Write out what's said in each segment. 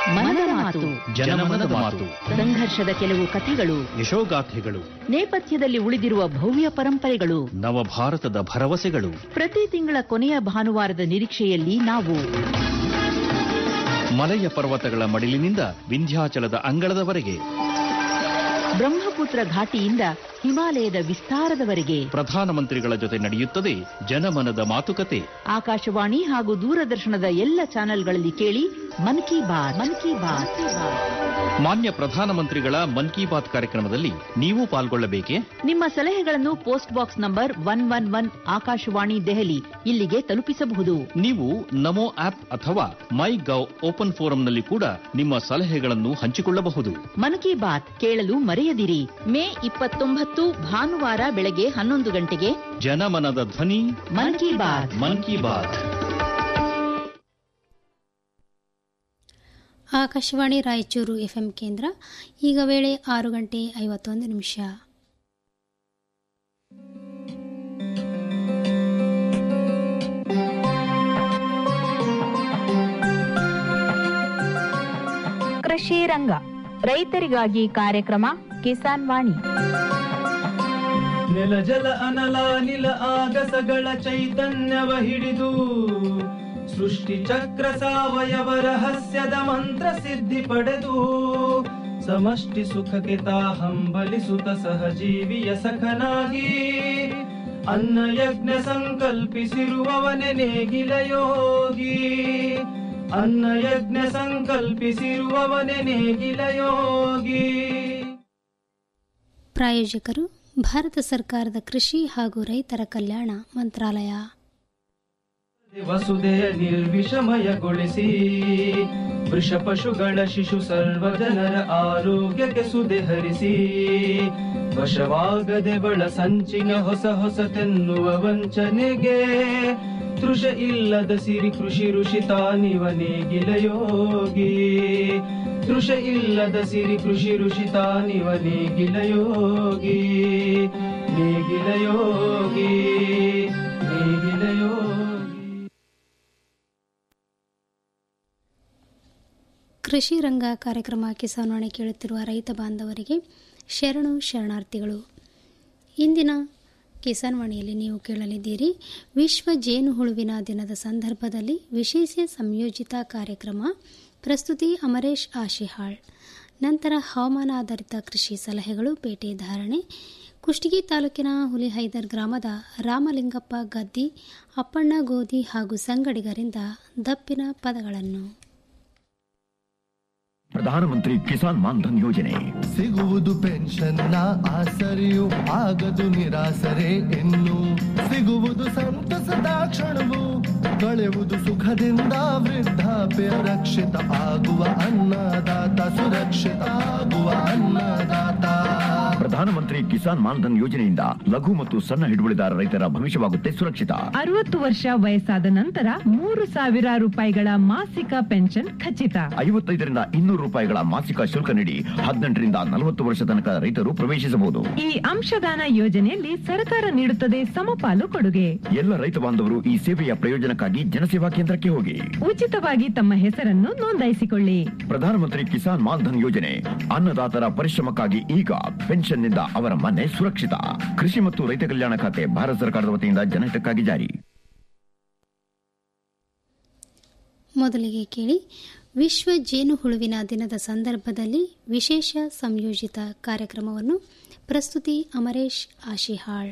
ಮನದ ಮಾತು ಜನಮನದ ಮಾತು ಸಂಘರ್ಷದ ಕೆಲವು ಕಥೆಗಳು ಯಶೋಗಾಥೆಗಳು ನೇಪಥ್ಯದಲ್ಲಿ ಉಳಿದಿರುವ ಭವ್ಯ ಪರಂಪರೆಗಳು ನವಭಾರತದ ಭರವಸೆಗಳು ಪ್ರತಿ ತಿಂಗಳ ಕೊನೆಯ ಭಾನುವಾರದ ನಿರೀಕ್ಷೆಯಲ್ಲಿ ನಾವು ಮಲಯ ಪರ್ವತಗಳ ಮಡಿಲಿನಿಂದ ವಿಂಧ್ಯಾಚಲದ ಅಂಗಳದವರೆಗೆ ಬ್ರಹ್ಮಪುತ್ರ ಘಾಟಿಯಿಂದ ಹಿಮಾಲಯದ ವಿಸ್ತಾರದವರೆಗೆ ಪ್ರಧಾನಮಂತ್ರಿಗಳ ಜೊತೆ ನಡೆಯುತ್ತದೆ ಜನಮನದ ಮಾತುಕತೆ ಆಕಾಶವಾಣಿ ಹಾಗೂ ದೂರದರ್ಶನದ ಎಲ್ಲ ಚಾನೆಲ್ಗಳಲ್ಲಿ ಕೇಳಿ ಮನ್ ಕಿ ಬಾತ್ ಮನ್ ಕಿ ಬಾತ್ ಮಾನ್ಯ ಪ್ರಧಾನಮಂತ್ರಿಗಳ ಮನ್ ಕಿ ಬಾತ್ ಕಾರ್ಯಕ್ರಮದಲ್ಲಿ ನೀವು ಪಾಲ್ಗೊಳ್ಳಬೇಕೆ ನಿಮ್ಮ ಸಲಹೆಗಳನ್ನು post box number one one one Akashvani Delhi ಇಲ್ಲಿಗೆ ತಲುಪಿಸಬಹುದು ನೀವು ನಮೋ ಆಪ್ ಅಥವಾ ಮೈ ಗವ್ ಓಪನ್ ಫೋರಂನಲ್ಲಿ ಕೂಡ ನಿಮ್ಮ ಸಲಹೆಗಳನ್ನು ಹಂಚಿಕೊಳ್ಳಬಹುದು ಮನ್ ಕಿ ಬಾತ್ ಕೇಳಲು ಮರೆಯದಿರಿ ಮೇ ಇಪ್ಪತ್ತೊಂಬತ್ತು ಭಾನುವಾರ ಬೆಳಗ್ಗೆ ಹನ್ನೊಂದು ಗಂಟೆಗೆ ಜನಮನದ ಧ್ವನಿ ಮನ್ ಕಿ ಬಾತ್ ಮನ್ ಕಿ ಬಾತ್ ಆಕಾಶವಾಣಿ ರಾಯಚೂರು ಎಫ್ಎಂ ಕೇಂದ್ರ ಈಗ ವೇಳೆ ಆರು ಗಂಟೆ ಐವತ್ತೊಂದು ನಿಮಿಷ ಕೃಷಿ ರಂಗ ರೈತರಿಗಾಗಿ ಕಾರ್ಯಕ್ರಮ ಕಿಸಾನ್ ವಾಣಿ ನೆಲ ಜಲ ಅನಲ ನಿಲ ಆಗಸಗಳ ಚೈತನ್ಯವ ಹಿಡಿದು ಸೃಷ್ಟಿ ಚಕ್ರ ಸಾವಯವ ರಹಸ್ಯದ ಮಂತ್ರ ಸಿದ್ಧಿ ಪಡೆದು ಸಮಷ್ಟಿ ಸುಖಕ್ಕೆ ತಾ ಹಂಬಲಿಸುತ್ತ ಸಹಜೀವಿಯ ಸಖನಾಗಿ ಅನ್ನ ಯಜ್ಞ ಸಂಕಲ್ಪಿಸಿರುವವನೆ ನೇಗಿಲ ಯೋಗಿ ಅನ್ನ ಯಜ್ಞ ಸಂಕಲ್ಪಿಸಿರುವವನೆ ನೇಗಿಲ ಯೋಗಿ ಪ್ರಾಯೋಜಕರು ಭಾರತ ಸರ್ಕಾರದ ಕೃಷಿ ಹಾಗೂ ರೈತರ ಕಲ್ಯಾಣ ಮಂತ್ರಾಲಯ ವಸುದೆಯ ನಿರ್ವಿಷಮಯಗೊಳಿಸಿ ವೃಷ ಪಶುಗಳ ಶಿಶು ಸರ್ವ ಜನರ ಆರೋಗ್ಯಕ್ಕೆ ಸುದೆ ಹರಿಸಿ ವಶವಾಗದೆ ಬಳ ಸಂಚಿನ ಹೊಸ ಹೊಸತೆನ್ನುವ ವಂಚನೆಗೆ ತೃಷ ಇಲ್ಲದ ಸಿರಿ ಕೃಷಿ ಋಷಿ ತಾನಿವ ನೇಗಿಲ ಯೋಗಿ ತೃಷ ಇಲ್ಲದ ಸಿರಿ ಕೃಷಿ ಋಷಿ ತಾನಿವ ನೇಗಿಲ ಯೋಗಿ ನೇಗಿಲ ಯೋಗಿ ನೇಗಿಲ ಯೋಗಿ ಕೃಷಿ ರಂಗ ಕಾರ್ಯಕ್ರಮ ಕಿಸಾನ್ವಾಣಿ ಕೇಳುತ್ತಿರುವ ರೈತ ಬಾಂಧವರಿಗೆ ಶರಣು ಶರಣಾರ್ಥಿಗಳು ಇಂದಿನ ಕಿಸಾನ್ವಾಣಿಯಲ್ಲಿ ನೀವು ಕೇಳಲಿದ್ದೀರಿ ವಿಶ್ವ ಜೇನುಹುಳುವಿನ ದಿನದ ಸಂದರ್ಭದಲ್ಲಿ ವಿಶೇಷ ಸಂಯೋಜಿತ ಕಾರ್ಯಕ್ರಮ ಪ್ರಸ್ತುತಿ ಅಮರೇಶ್ ಆಶಿಹಾಳ್ ನಂತರ ಹವಾಮಾನ ಆಧಾರಿತ ಕೃಷಿ ಸಲಹೆಗಳು ಪೇಟೆ ಧಾರಣೆ ಕುಷ್ಟಗಿ ತಾಲೂಕಿನ ಹುಲಿಹೈದರ್ ಗ್ರಾಮದ ರಾಮಲಿಂಗಪ್ಪ ಗದ್ದಿ ಅಪ್ಪಣ್ಣ ಗೋಧಿ ಹಾಗೂ ಸಂಗಡಿಗರಿಂದ ದಪ್ಪಿನ ಪದಗಳನ್ನು ಪ್ರಧಾನಮಂತ್ರಿ ಕಿಸಾನ್ ಮಾನ್ಧನ್ ಯೋಜನೆ ಸಿಗುವುದು ಪೆನ್ಷನ್ನ ಆಸರೆಯು ಆಗದು ನಿರಾಸರೆ ಇನ್ನು ಸಿಗುವುದು ಸಂತಸದ ಕ್ಷಣವು ಕಳೆಯುವುದು ಸುಖದಿಂದ ವೃದ್ಧಾಪ್ಯ ರಕ್ಷಿತ ಆಗುವ ಅನ್ನದಾತ ಸುರಕ್ಷಿತ ಆಗುವ ಅನ್ನದಾತ ಪ್ರಧಾನಮಂತ್ರಿ ಕಿಸಾನ್ ಮಾನ್ಧನ್ ಯೋಜನೆಯಿಂದ ಲಘು ಮತ್ತು ಸಣ್ಣ ಹಿಡುವಳಿದಾರ ರೈತರ ಭವಿಷ್ಯವಾಗುತ್ತೆ ಸುರಕ್ಷಿತ ಅರವತ್ತು ವರ್ಷ ವಯಸ್ಸಾದ ನಂತರ ಮೂರು ಸಾವಿರ ರೂಪಾಯಿಗಳ ಮಾಸಿಕ ಪೆನ್ಷನ್ ಖಚಿತ ಐವತ್ತೈದರಿಂದ ಇನ್ನೂರು ರೂಪಾಯಿಗಳ ಮಾಸಿಕ ಶುಲ್ಕ ನೀಡಿ ಹದಿನೆಂಟರಿಂದ ನಲವತ್ತು ವರ್ಷ ತನಕ ರೈತರು ಪ್ರವೇಶಿಸಬಹುದು ಈ ಅಂಶದಾನ ಯೋಜನೆಯಲ್ಲಿ ಸರ್ಕಾರ ನೀಡುತ್ತದೆ ಸಮಪಾಲು ಕೊಡುಗೆ ಎಲ್ಲ ರೈತ ಬಾಂಧವರು ಈ ಸೇವೆಯ ಪ್ರಯೋಜನಕ್ಕಾಗಿ ಜನಸೇವಾ ಕೇಂದ್ರಕ್ಕೆ ಹೋಗಿ ಉಚಿತವಾಗಿ ತಮ್ಮ ಹೆಸರನ್ನು ನೋಂದಾಯಿಸಿಕೊಳ್ಳಿ ಪ್ರಧಾನಮಂತ್ರಿ ಕಿಸಾನ್ ಮಾನ್ಧನ್ ಯೋಜನೆ ಅನ್ನದಾತರ ಪರಿಶ್ರಮಕ್ಕಾಗಿ ಈಗ ಪೆನ್ಷನ್ನಿಂದ ಅವರ ಮನೆ ಸುರಕ್ಷಿತ ಕೃಷಿ ಮತ್ತು ರೈತ ಕಲ್ಯಾಣ ಖಾತೆ ಭಾರತ ಸರ್ಕಾರದ ವತಿಯಿಂದ ಜನಹಿತಕ್ಕಾಗಿ ಜಾರಿ ಮೊದಲಿಗೆ ಕೇಳಿ ವಿಶ್ವ ಜೇನುಹುಳುವಿನ ದಿನದ ಸಂದರ್ಭದಲ್ಲಿ ವಿಶೇಷ ಸಂಯೋಜಿತ ಕಾರ್ಯಕ್ರಮವನ್ನು ಪ್ರಸ್ತುತಿ ಅಮರೇಶ್ ಆಶಿಹಾಳ್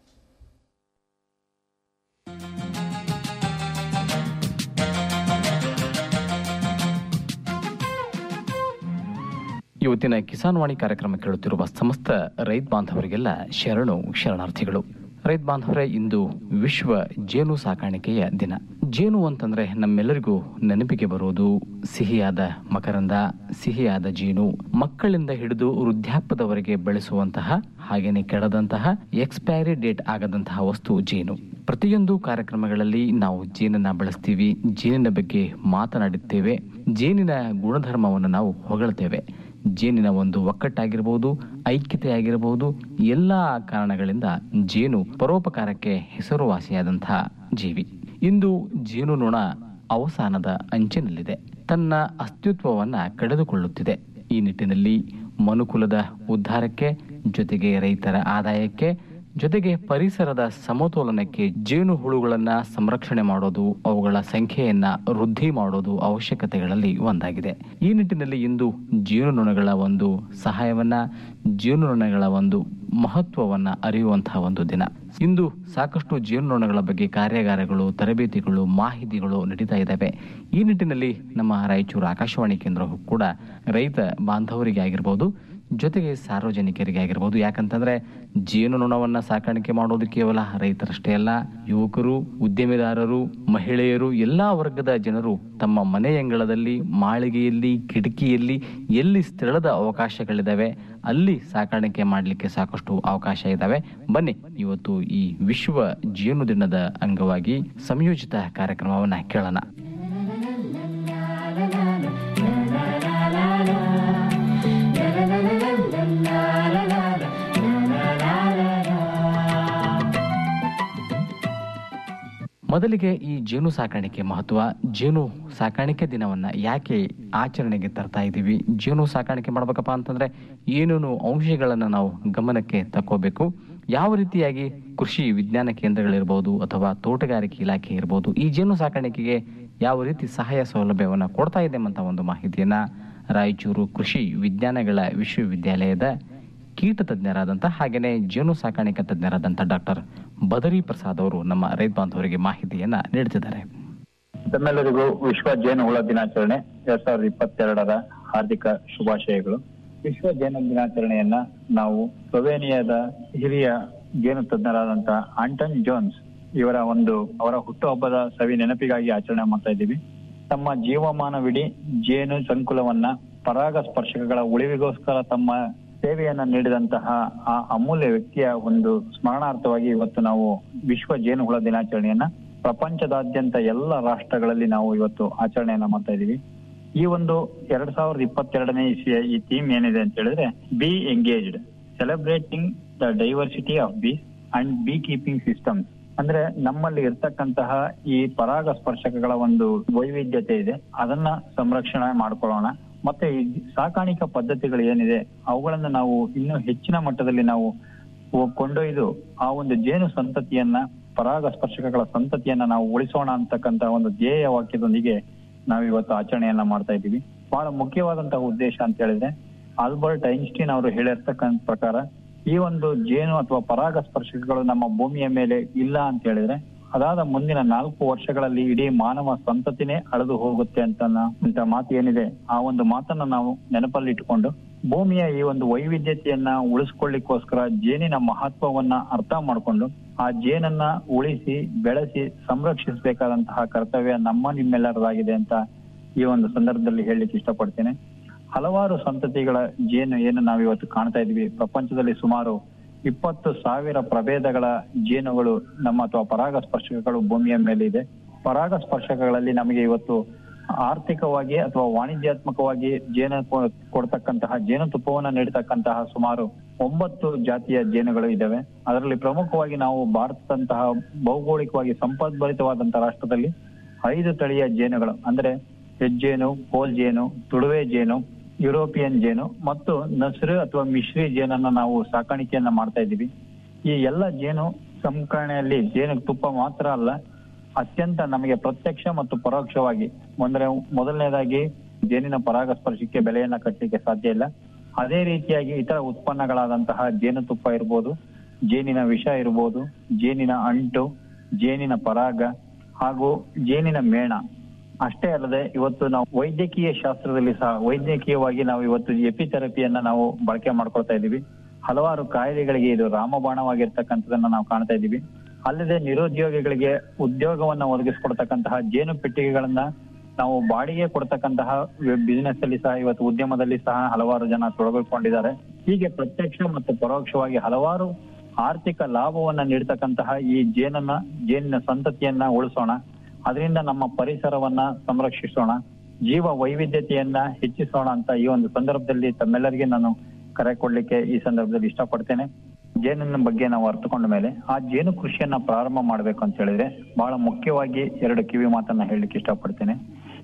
ಇವತ್ತಿನ ಕಿಸಾನ್ ವಾಣಿ ಕಾರ್ಯಕ್ರಮ ಕೇಳುತ್ತಿರುವ ಸಮಸ್ತ ರೈತ ಬಾಂಧವರಿಗೆಲ್ಲ ಶರಣು ಶರಣಾರ್ಥಿಗಳು ರೈತ ಬಾಂಧವರೇ ಇಂದು ವಿಶ್ವ ಜೇನು ಸಾಕಾಣಿಕೆಯ ದಿನ ಜೇನು ಅಂತಂದ್ರೆ ನಮ್ಮೆಲ್ಲರಿಗೂ ನೆನಪಿಗೆ ಬರುವುದು ಸಿಹಿಯಾದ ಮಕರಂದ ಸಿಹಿಯಾದ ಜೇನು ಮಕ್ಕಳಿಂದ ಹಿಡಿದು ವೃದ್ಧಾಪ್ಯದವರೆಗೆ ಬೆಳೆಸುವಂತಹ ಹಾಗೇನೆ ಕೆಡದಂತಹ ಎಕ್ಸ್ಪೈರಿ ಡೇಟ್ ಆಗದಂತಹ ವಸ್ತು ಜೇನು ಪ್ರತಿಯೊಂದು ಕಾರ್ಯಕ್ರಮಗಳಲ್ಲಿ ನಾವು ಜೇನನ್ನ ಬಳಸ್ತೀವಿ ಜೇನಿನ ಬಗ್ಗೆ ಮಾತನಾಡುತ್ತೇವೆ ಜೇನಿನ ಗುಣಧರ್ಮವನ್ನು ನಾವು ಹೊಗಳ್ತೇವೆ ಜೇನಿನ ಒಂದು ಒಕ್ಕಟ್ಟಾಗಿರ್ಬೋದು ಐಕ್ಯತೆ ಆಗಿರಬಹುದು ಎಲ್ಲ ಕಾರಣಗಳಿಂದ ಜೇನು ಪರೋಪಕಾರಕ್ಕೆ ಹೆಸರುವಾಸಿಯಾದಂತಹ ಜೀವಿ ಇಂದು ಜೇನು ನೊಣ ಅವಸಾನದ ಅಂಚಿನಲ್ಲಿದೆ ತನ್ನ ಅಸ್ತಿತ್ವವನ್ನ ಕಳೆದುಕೊಳ್ಳುತ್ತಿದೆ ಈ ನಿಟ್ಟಿನಲ್ಲಿ ಮನುಕುಲದ ಉದ್ಧಾರಕ್ಕೆ ಜೊತೆಗೆ ರೈತರ ಆದಾಯಕ್ಕೆ ಜೊತೆಗೆ ಪರಿಸರದ ಸಮತೋಲನಕ್ಕೆ ಜೇನು ಹುಳುಗಳನ್ನ ಸಂರಕ್ಷಣೆ ಮಾಡೋದು ಅವುಗಳ ಸಂಖ್ಯೆಯನ್ನ ವೃದ್ಧಿ ಮಾಡೋದು ಅವಶ್ಯಕತೆಗಳಲ್ಲಿ ಒಂದಾಗಿದೆ ಈ ನಿಟ್ಟಿನಲ್ಲಿ ಇಂದು ಜೇನುನೊಣಗಳ ಒಂದು ಸಹಾಯವನ್ನ ಜೇನುನೊಣಗಳ ಒಂದು ಮಹತ್ವವನ್ನ ಅರಿಯುವಂತಹ ಒಂದು ದಿನ ಇಂದು ಸಾಕಷ್ಟು ಜೇನುನೊಣಗಳ ಬಗ್ಗೆ ಕಾರ್ಯಾಗಾರಗಳು ತರಬೇತಿಗಳು ಮಾಹಿತಿಗಳು ನಡೀತಾ ಇದ್ದಾವೆ ಈ ನಿಟ್ಟಿನಲ್ಲಿ ನಮ್ಮ ರಾಯಚೂರು ಆಕಾಶವಾಣಿ ಕೇಂದ್ರವು ಕೂಡ ರೈತ ಬಾಂಧವರಿಗೆ ಆಗಿರ್ಬೋದು ಜೊತೆಗೆ ಸಾರ್ವಜನಿಕರಿಗೆ ಆಗಿರ್ಬೋದು ಯಾಕಂತಂದ್ರೆ ಜೇನುನೊಣವನ್ನ ಸಾಕಾಣಿಕೆ ಮಾಡೋದು ಕೇವಲ ರೈತರಷ್ಟೇ ಅಲ್ಲ ಯುವಕರು ಉದ್ಯಮಿದಾರರು ಮಹಿಳೆಯರು ಎಲ್ಲಾ ವರ್ಗದ ಜನರು ತಮ್ಮ ಮನೆಯಂಗಳದಲ್ಲಿ ಮಾಳಿಗೆಯಲ್ಲಿ ಕಿಟಕಿಯಲ್ಲಿ ಎಲ್ಲಿ ಸ್ಥಳದ ಅವಕಾಶಗಳಿದಾವೆ ಅಲ್ಲಿ ಸಾಕಾಣಿಕೆ ಮಾಡಲಿಕ್ಕೆ ಸಾಕಷ್ಟು ಅವಕಾಶ ಇದಾವೆ ಬನ್ನಿ ಇವತ್ತು ಈ ವಿಶ್ವ ಜೇನು ದಿನದ ಅಂಗವಾಗಿ ಸಂಯೋಜಿತ ಕಾರ್ಯಕ್ರಮವನ್ನ ಕೇಳೋಣ ಮೊದಲಿಗೆ ಈ ಜೇನು ಸಾಕಾಣಿಕೆ ಮಹತ್ವ ಜೇನು ಸಾಕಾಣಿಕೆ ದಿನವನ್ನ ಯಾಕೆ ಆಚರಣೆಗೆ ತರ್ತಾ ಇದ್ದೀವಿ ಜೇನು ಸಾಕಾಣಿಕೆ ಮಾಡ್ಬೇಕಪ್ಪ ಅಂತಂದ್ರೆ ಏನೇನು ಅಂಶಗಳನ್ನ ನಾವು ಗಮನಕ್ಕೆ ತಕ್ಕೋಬೇಕು ಯಾವ ರೀತಿಯಾಗಿ ಕೃಷಿ ವಿಜ್ಞಾನ ಕೇಂದ್ರಗಳಿರ್ಬೋದು ಅಥವಾ ತೋಟಗಾರಿಕೆ ಇಲಾಖೆ ಇರ್ಬೋದು ಈ ಜೇನು ಸಾಕಾಣಿಕೆಗೆ ಯಾವ ರೀತಿ ಸಹಾಯ ಸೌಲಭ್ಯವನ್ನ ಕೊಡ್ತಾ ಇದೆ ಅಂತ ಒಂದು ಮಾಹಿತಿಯನ್ನ ರಾಯಚೂರು ಕೃಷಿ ವಿಜ್ಞಾನಗಳ ವಿಶ್ವವಿದ್ಯಾಲಯದ ಕೀಟ ತಜ್ಞರಾದಂಥ ಹಾಗೆಯೇ ಜೇನು ಸಾಕಾಣಿಕೆ ತಜ್ಞರಾದಂಥ ಡಾಕ್ಟರ್ ಬದರಿ ಪ್ರಸಾದ್ ಅವರು ನಮ್ಮ ರೈತ ಬಾಂಧವರಿಗೆ ಮಾಹಿತಿಯನ್ನ ನೀಡುತ್ತಿದ್ದಾರೆ ತಮ್ಮೆಲ್ಲರಿಗೂ ವಿಶ್ವ ಜೇನುಹುಳ ದಿನಾಚರಣೆ ಎರಡ್ ಸಾವಿರದ ಇಪ್ಪತ್ತೆರಡರ ಹಾರ್ದಿಕ ಶುಭಾಶಯಗಳು ವಿಶ್ವ ಜೇನು ದಿನಾಚರಣೆಯನ್ನ ನಾವು ಸ್ಲೊವೇನಿಯಾದ ಹಿರಿಯ ಜೇನು ತಜ್ಞರಾದಂತ ಆಂಟನ್ ಜೋನ್ಸ್ ಇವರ ಒಂದು ಅವರ ಹುಟ್ಟುಹಬ್ಬದ ಸವಿ ನೆನಪಿಗಾಗಿ ಆಚರಣೆ ಮಾಡ್ತಾ ಇದ್ದೀವಿ ತಮ್ಮ ಜೀವಮಾನವಿಡೀ ಜೇನು ಸಂಕುಲವನ್ನ ಪರಾಗ ಸ್ಪರ್ಶಕಗಳ ಉಳಿವಿಗೋಸ್ಕರ ತಮ್ಮ ಸೇವೆಯನ್ನ ನೀಡಿದಂತಹ ಆ ಅಮೂಲ್ಯ ವ್ಯಕ್ತಿಯ ಒಂದು ಸ್ಮರಣಾರ್ಥವಾಗಿ ಇವತ್ತು ನಾವು ವಿಶ್ವ ಜೇನುಹುಳ ದಿನಾಚರಣೆಯನ್ನ ಪ್ರಪಂಚದಾದ್ಯಂತ ಎಲ್ಲ ರಾಷ್ಟ್ರಗಳಲ್ಲಿ ನಾವು ಇವತ್ತು ಆಚರಣೆಯನ್ನ ಮಾಡ್ತಾ ಇದೀವಿ ಈ ಒಂದು ಎರಡ್ ಸಾವಿರದ ಇಪ್ಪತ್ತೆರಡನೇ ಇಸ್ವಿಯ ಈ ಥೀಮ್ ಏನಿದೆ ಅಂತ ಹೇಳಿದ್ರೆ bee engaged celebrating the diversity of bee and beekeeping systems ಅಂದ್ರೆ ನಮ್ಮಲ್ಲಿ ಇರ್ತಕ್ಕಂತಹ ಈ ಪರಾಗ ಸ್ಪರ್ಶಕಗಳ ಒಂದು ವೈವಿಧ್ಯತೆ ಇದೆ ಅದನ್ನ ಸಂರಕ್ಷಣೆ ಮಾಡ್ಕೊಳ್ಳೋಣ ಮತ್ತೆ ಈ ಸಾಕಾಣಿಕಾ ಪದ್ಧತಿಗಳು ಏನಿದೆ ಅವುಗಳನ್ನ ನಾವು ಇನ್ನೂ ಹೆಚ್ಚಿನ ಮಟ್ಟದಲ್ಲಿ ನಾವು ಕೊಂಡೊಯ್ದು ಆ ಒಂದು ಜೇನು ಸಂತತಿಯನ್ನ ಪರಾಗ ಸ್ಪರ್ಶಕಗಳ ಸಂತತಿಯನ್ನ ನಾವು ಉಳಿಸೋಣ ಅಂತಕ್ಕಂತ ಒಂದು ಧ್ಯೇಯ ವಾಕ್ಯದೊಂದಿಗೆ ನಾವು ಇವತ್ತು ಆಚರಣೆಯನ್ನ ಮಾಡ್ತಾ ಇದ್ದೀವಿ ಬಹಳ ಮುಖ್ಯವಾದಂತಹ ಉದ್ದೇಶ ಅಂತ ಹೇಳಿದ್ರೆ ಆಲ್ಬರ್ಟ್ ಐನ್ಸ್ಟೀನ್ ಅವರು ಹೇಳಿರ್ತಕ್ಕಂಥ ಪ್ರಕಾರ ಈ ಒಂದು ಜೇನು ಅಥವಾ ಪರಾಗ ಸ್ಪರ್ಶಕಗಳು ನಮ್ಮ ಭೂಮಿಯ ಮೇಲೆ ಇಲ್ಲ ಅಂತ ಹೇಳಿದ್ರೆ ಅದಾದ ಮುಂದಿನ ನಾಲ್ಕು ವರ್ಷಗಳಲ್ಲಿ ಇಡೀ ಮಾನವ ಸಂತತಿನೇ ಅಳೆದು ಹೋಗುತ್ತೆ ಅಂತ ಅಂತ ಮಾತು ಏನಿದೆ ಆ ಒಂದು ಮಾತನ್ನ ನಾವು ನೆನಪಲ್ಲಿ ಇಟ್ಟುಕೊಂಡು ಭೂಮಿಯ ಈ ಒಂದು ವೈವಿಧ್ಯತೆಯನ್ನ ಉಳಿಸ್ಕೊಳ್ಳಿಕ್ಕೋಸ್ಕರ ಜೇನಿನ ಮಹತ್ವವನ್ನ ಅರ್ಥ ಮಾಡ್ಕೊಂಡು ಆ ಜೇನನ್ನ ಉಳಿಸಿ ಬೆಳೆಸಿ ಸಂರಕ್ಷಿಸಬೇಕಾದಂತಹ ಕರ್ತವ್ಯ ನಮ್ಮ ನಿಮ್ಮೆಲ್ಲರದಾಗಿದೆ ಅಂತ ಈ ಒಂದು ಸಂದರ್ಭದಲ್ಲಿ ಹೇಳಲಿಕ್ಕೆ ಇಷ್ಟಪಡ್ತೇನೆ ಹಲವಾರು ಸಂತತಿಗಳ ಜೇನು ಏನು ನಾವು ಇವತ್ತು ಕಾಣ್ತಾ ಇದೀವಿ ಪ್ರಪಂಚದಲ್ಲಿ ಸುಮಾರು ಇಪ್ಪತ್ತು ಸಾವಿರ ಪ್ರಭೇದಗಳ ಜೇನುಗಳು ನಮ್ಮ ಅಥವಾ ಪರಾಗ ಸ್ಪರ್ಶಕಗಳು ಭೂಮಿಯ ಮೇಲೆ ಇದೆ ಪರಾಗ ಸ್ಪರ್ಶಕಗಳಲ್ಲಿ ನಮಗೆ ಇವತ್ತು ಆರ್ಥಿಕವಾಗಿ ಅಥವಾ ವಾಣಿಜ್ಯಾತ್ಮಕವಾಗಿ ಜೇನು ಕೊ- ಕೊಡ್ತಕ್ಕಂತಹ ಜೇನುತುಪ್ಪವನ್ನ ನೀಡತಕ್ಕಂತಹ ಸುಮಾರು ಒಂಬತ್ತು ಜಾತಿಯ ಜೇನುಗಳು ಇದಾವೆ ಅದರಲ್ಲಿ ಪ್ರಮುಖವಾಗಿ ನಾವು ಭಾರತದಂತಹ ಭೌಗೋಳಿಕವಾಗಿ ಸಂಪದ್ಭರಿತವಾದಂತಹ ರಾಷ್ಟ್ರದಲ್ಲಿ ಐದು ತಳಿಯ ಜೇನುಗಳು ಅಂದ್ರೆ ಹೆಜ್ಜೇನು ಕೋಲ್ ಜೇನು ತುಳುವೆ ಜೇನು ಯುರೋಪಿಯನ್ ಜೇನು ಮತ್ತು ನಸ್ರು ಅಥವಾ ಮಿಶ್ರಿ ಜೇನನ್ನ ನಾವು ಸಾಕಾಣಿಕೆಯನ್ನ ಮಾಡ್ತಾ ಇದ್ದೀವಿ ಈ ಎಲ್ಲ ಜೇನು ಸಂಸ್ಕರಣೆಯಲ್ಲಿ ಜೇನು ತುಪ್ಪ ಮಾತ್ರ ಅಲ್ಲ ಅತ್ಯಂತ ನಮಗೆ ಪ್ರತ್ಯಕ್ಷ ಮತ್ತು ಪರೋಕ್ಷವಾಗಿ ಅಂದ್ರೆ ಮೊದಲನೇದಾಗಿ ಜೇನಿನ ಪರಾಗಸ್ಪರ್ಶಕ್ಕೆ ಬೆಲೆಯನ್ನ ಕಟ್ಟಲಿಕ್ಕೆ ಸಾಧ್ಯ ಇಲ್ಲ ಅದೇ ರೀತಿಯಾಗಿ ಇತರ ಉತ್ಪನ್ನಗಳಾದಂತಹ ಜೇನುತುಪ್ಪ ಇರ್ಬೋದು ಜೇನಿನ ವಿಷ ಇರ್ಬೋದು ಜೇನಿನ ಅಂಟು ಜೇನಿನ ಪರಾಗ ಹಾಗೂ ಜೇನಿನ ಮೇಣ ಅಷ್ಟೇ ಅಲ್ಲದೆ ಇವತ್ತು ನಾವು ವೈದ್ಯಕೀಯ ಶಾಸ್ತ್ರದಲ್ಲಿ ಸಹ ವೈದ್ಯಕೀಯವಾಗಿ ನಾವು ಇವತ್ತು ಎಪಿಥೆರಪಿಯನ್ನ ನಾವು ಬಳಕೆ ಮಾಡ್ಕೊಳ್ತಾ ಇದೀವಿ ಹಲವಾರು ಕಾಯಿಲೆಗಳಿಗೆ ಇದು ರಾಮಬಾಣವಾಗಿರ್ತಕ್ಕಂಥದನ್ನ ನಾವು ಕಾಣ್ತಾ ಇದೀವಿ ಅಲ್ಲದೆ ನಿರುದ್ಯೋಗಿಗಳಿಗೆ ಉದ್ಯೋಗವನ್ನ ಒದಗಿಸ್ಕೊಡ್ತಕ್ಕಂತಹ ಜೇನು ಪೆಟ್ಟಿಗೆಗಳನ್ನ ನಾವು ಬಾಡಿಗೆ ಕೊಡ್ತಕ್ಕಂತಹ ಬಿಸಿನೆಸ್ ಅಲ್ಲಿ ಸಹ ಇವತ್ತು ಉದ್ಯಮದಲ್ಲಿ ಸಹ ಹಲವಾರು ಜನ ತೊಡಗಿಕೊಂಡಿದ್ದಾರೆ ಹೀಗೆ ಪ್ರತ್ಯಕ್ಷ ಮತ್ತು ಪರೋಕ್ಷವಾಗಿ ಹಲವಾರು ಆರ್ಥಿಕ ಲಾಭವನ್ನ ನೀಡ್ತಕ್ಕಂತಹ ಈ ಜೇನನ್ನ ಜೇನಿನ ಸಂತತಿಯನ್ನ ಉಳಿಸೋಣ ಅದರಿಂದ ನಮ್ಮ ಪರಿಸರವನ್ನ ಸಂರಕ್ಷಿಸೋಣ ಜೀವ ವೈವಿಧ್ಯತೆಯನ್ನ ಹೆಚ್ಚಿಸೋಣ ಅಂತ ಈ ಒಂದು ಸಂದರ್ಭದಲ್ಲಿ ತಮ್ಮೆಲ್ಲರಿಗೆ ನಾನು ಕರೆ ಕೊಡ್ಲಿಕ್ಕೆ ಈ ಸಂದರ್ಭದಲ್ಲಿ ಇಷ್ಟಪಡ್ತೇನೆ ಜೇನಿನ ಬಗ್ಗೆ ನಾವು ಅರ್ಥಕೊಂಡ ಮೇಲೆ ಆ ಜೇನು ಕೃಷಿಯನ್ನ ಪ್ರಾರಂಭ ಮಾಡ್ಬೇಕು ಅಂತ ಹೇಳಿದ್ರೆ ಬಹಳ ಮುಖ್ಯವಾಗಿ ಎರಡು ಕಿವಿ ಮಾತನ್ನ ಹೇಳಲಿಕ್ಕೆ ಇಷ್ಟಪಡ್ತೇನೆ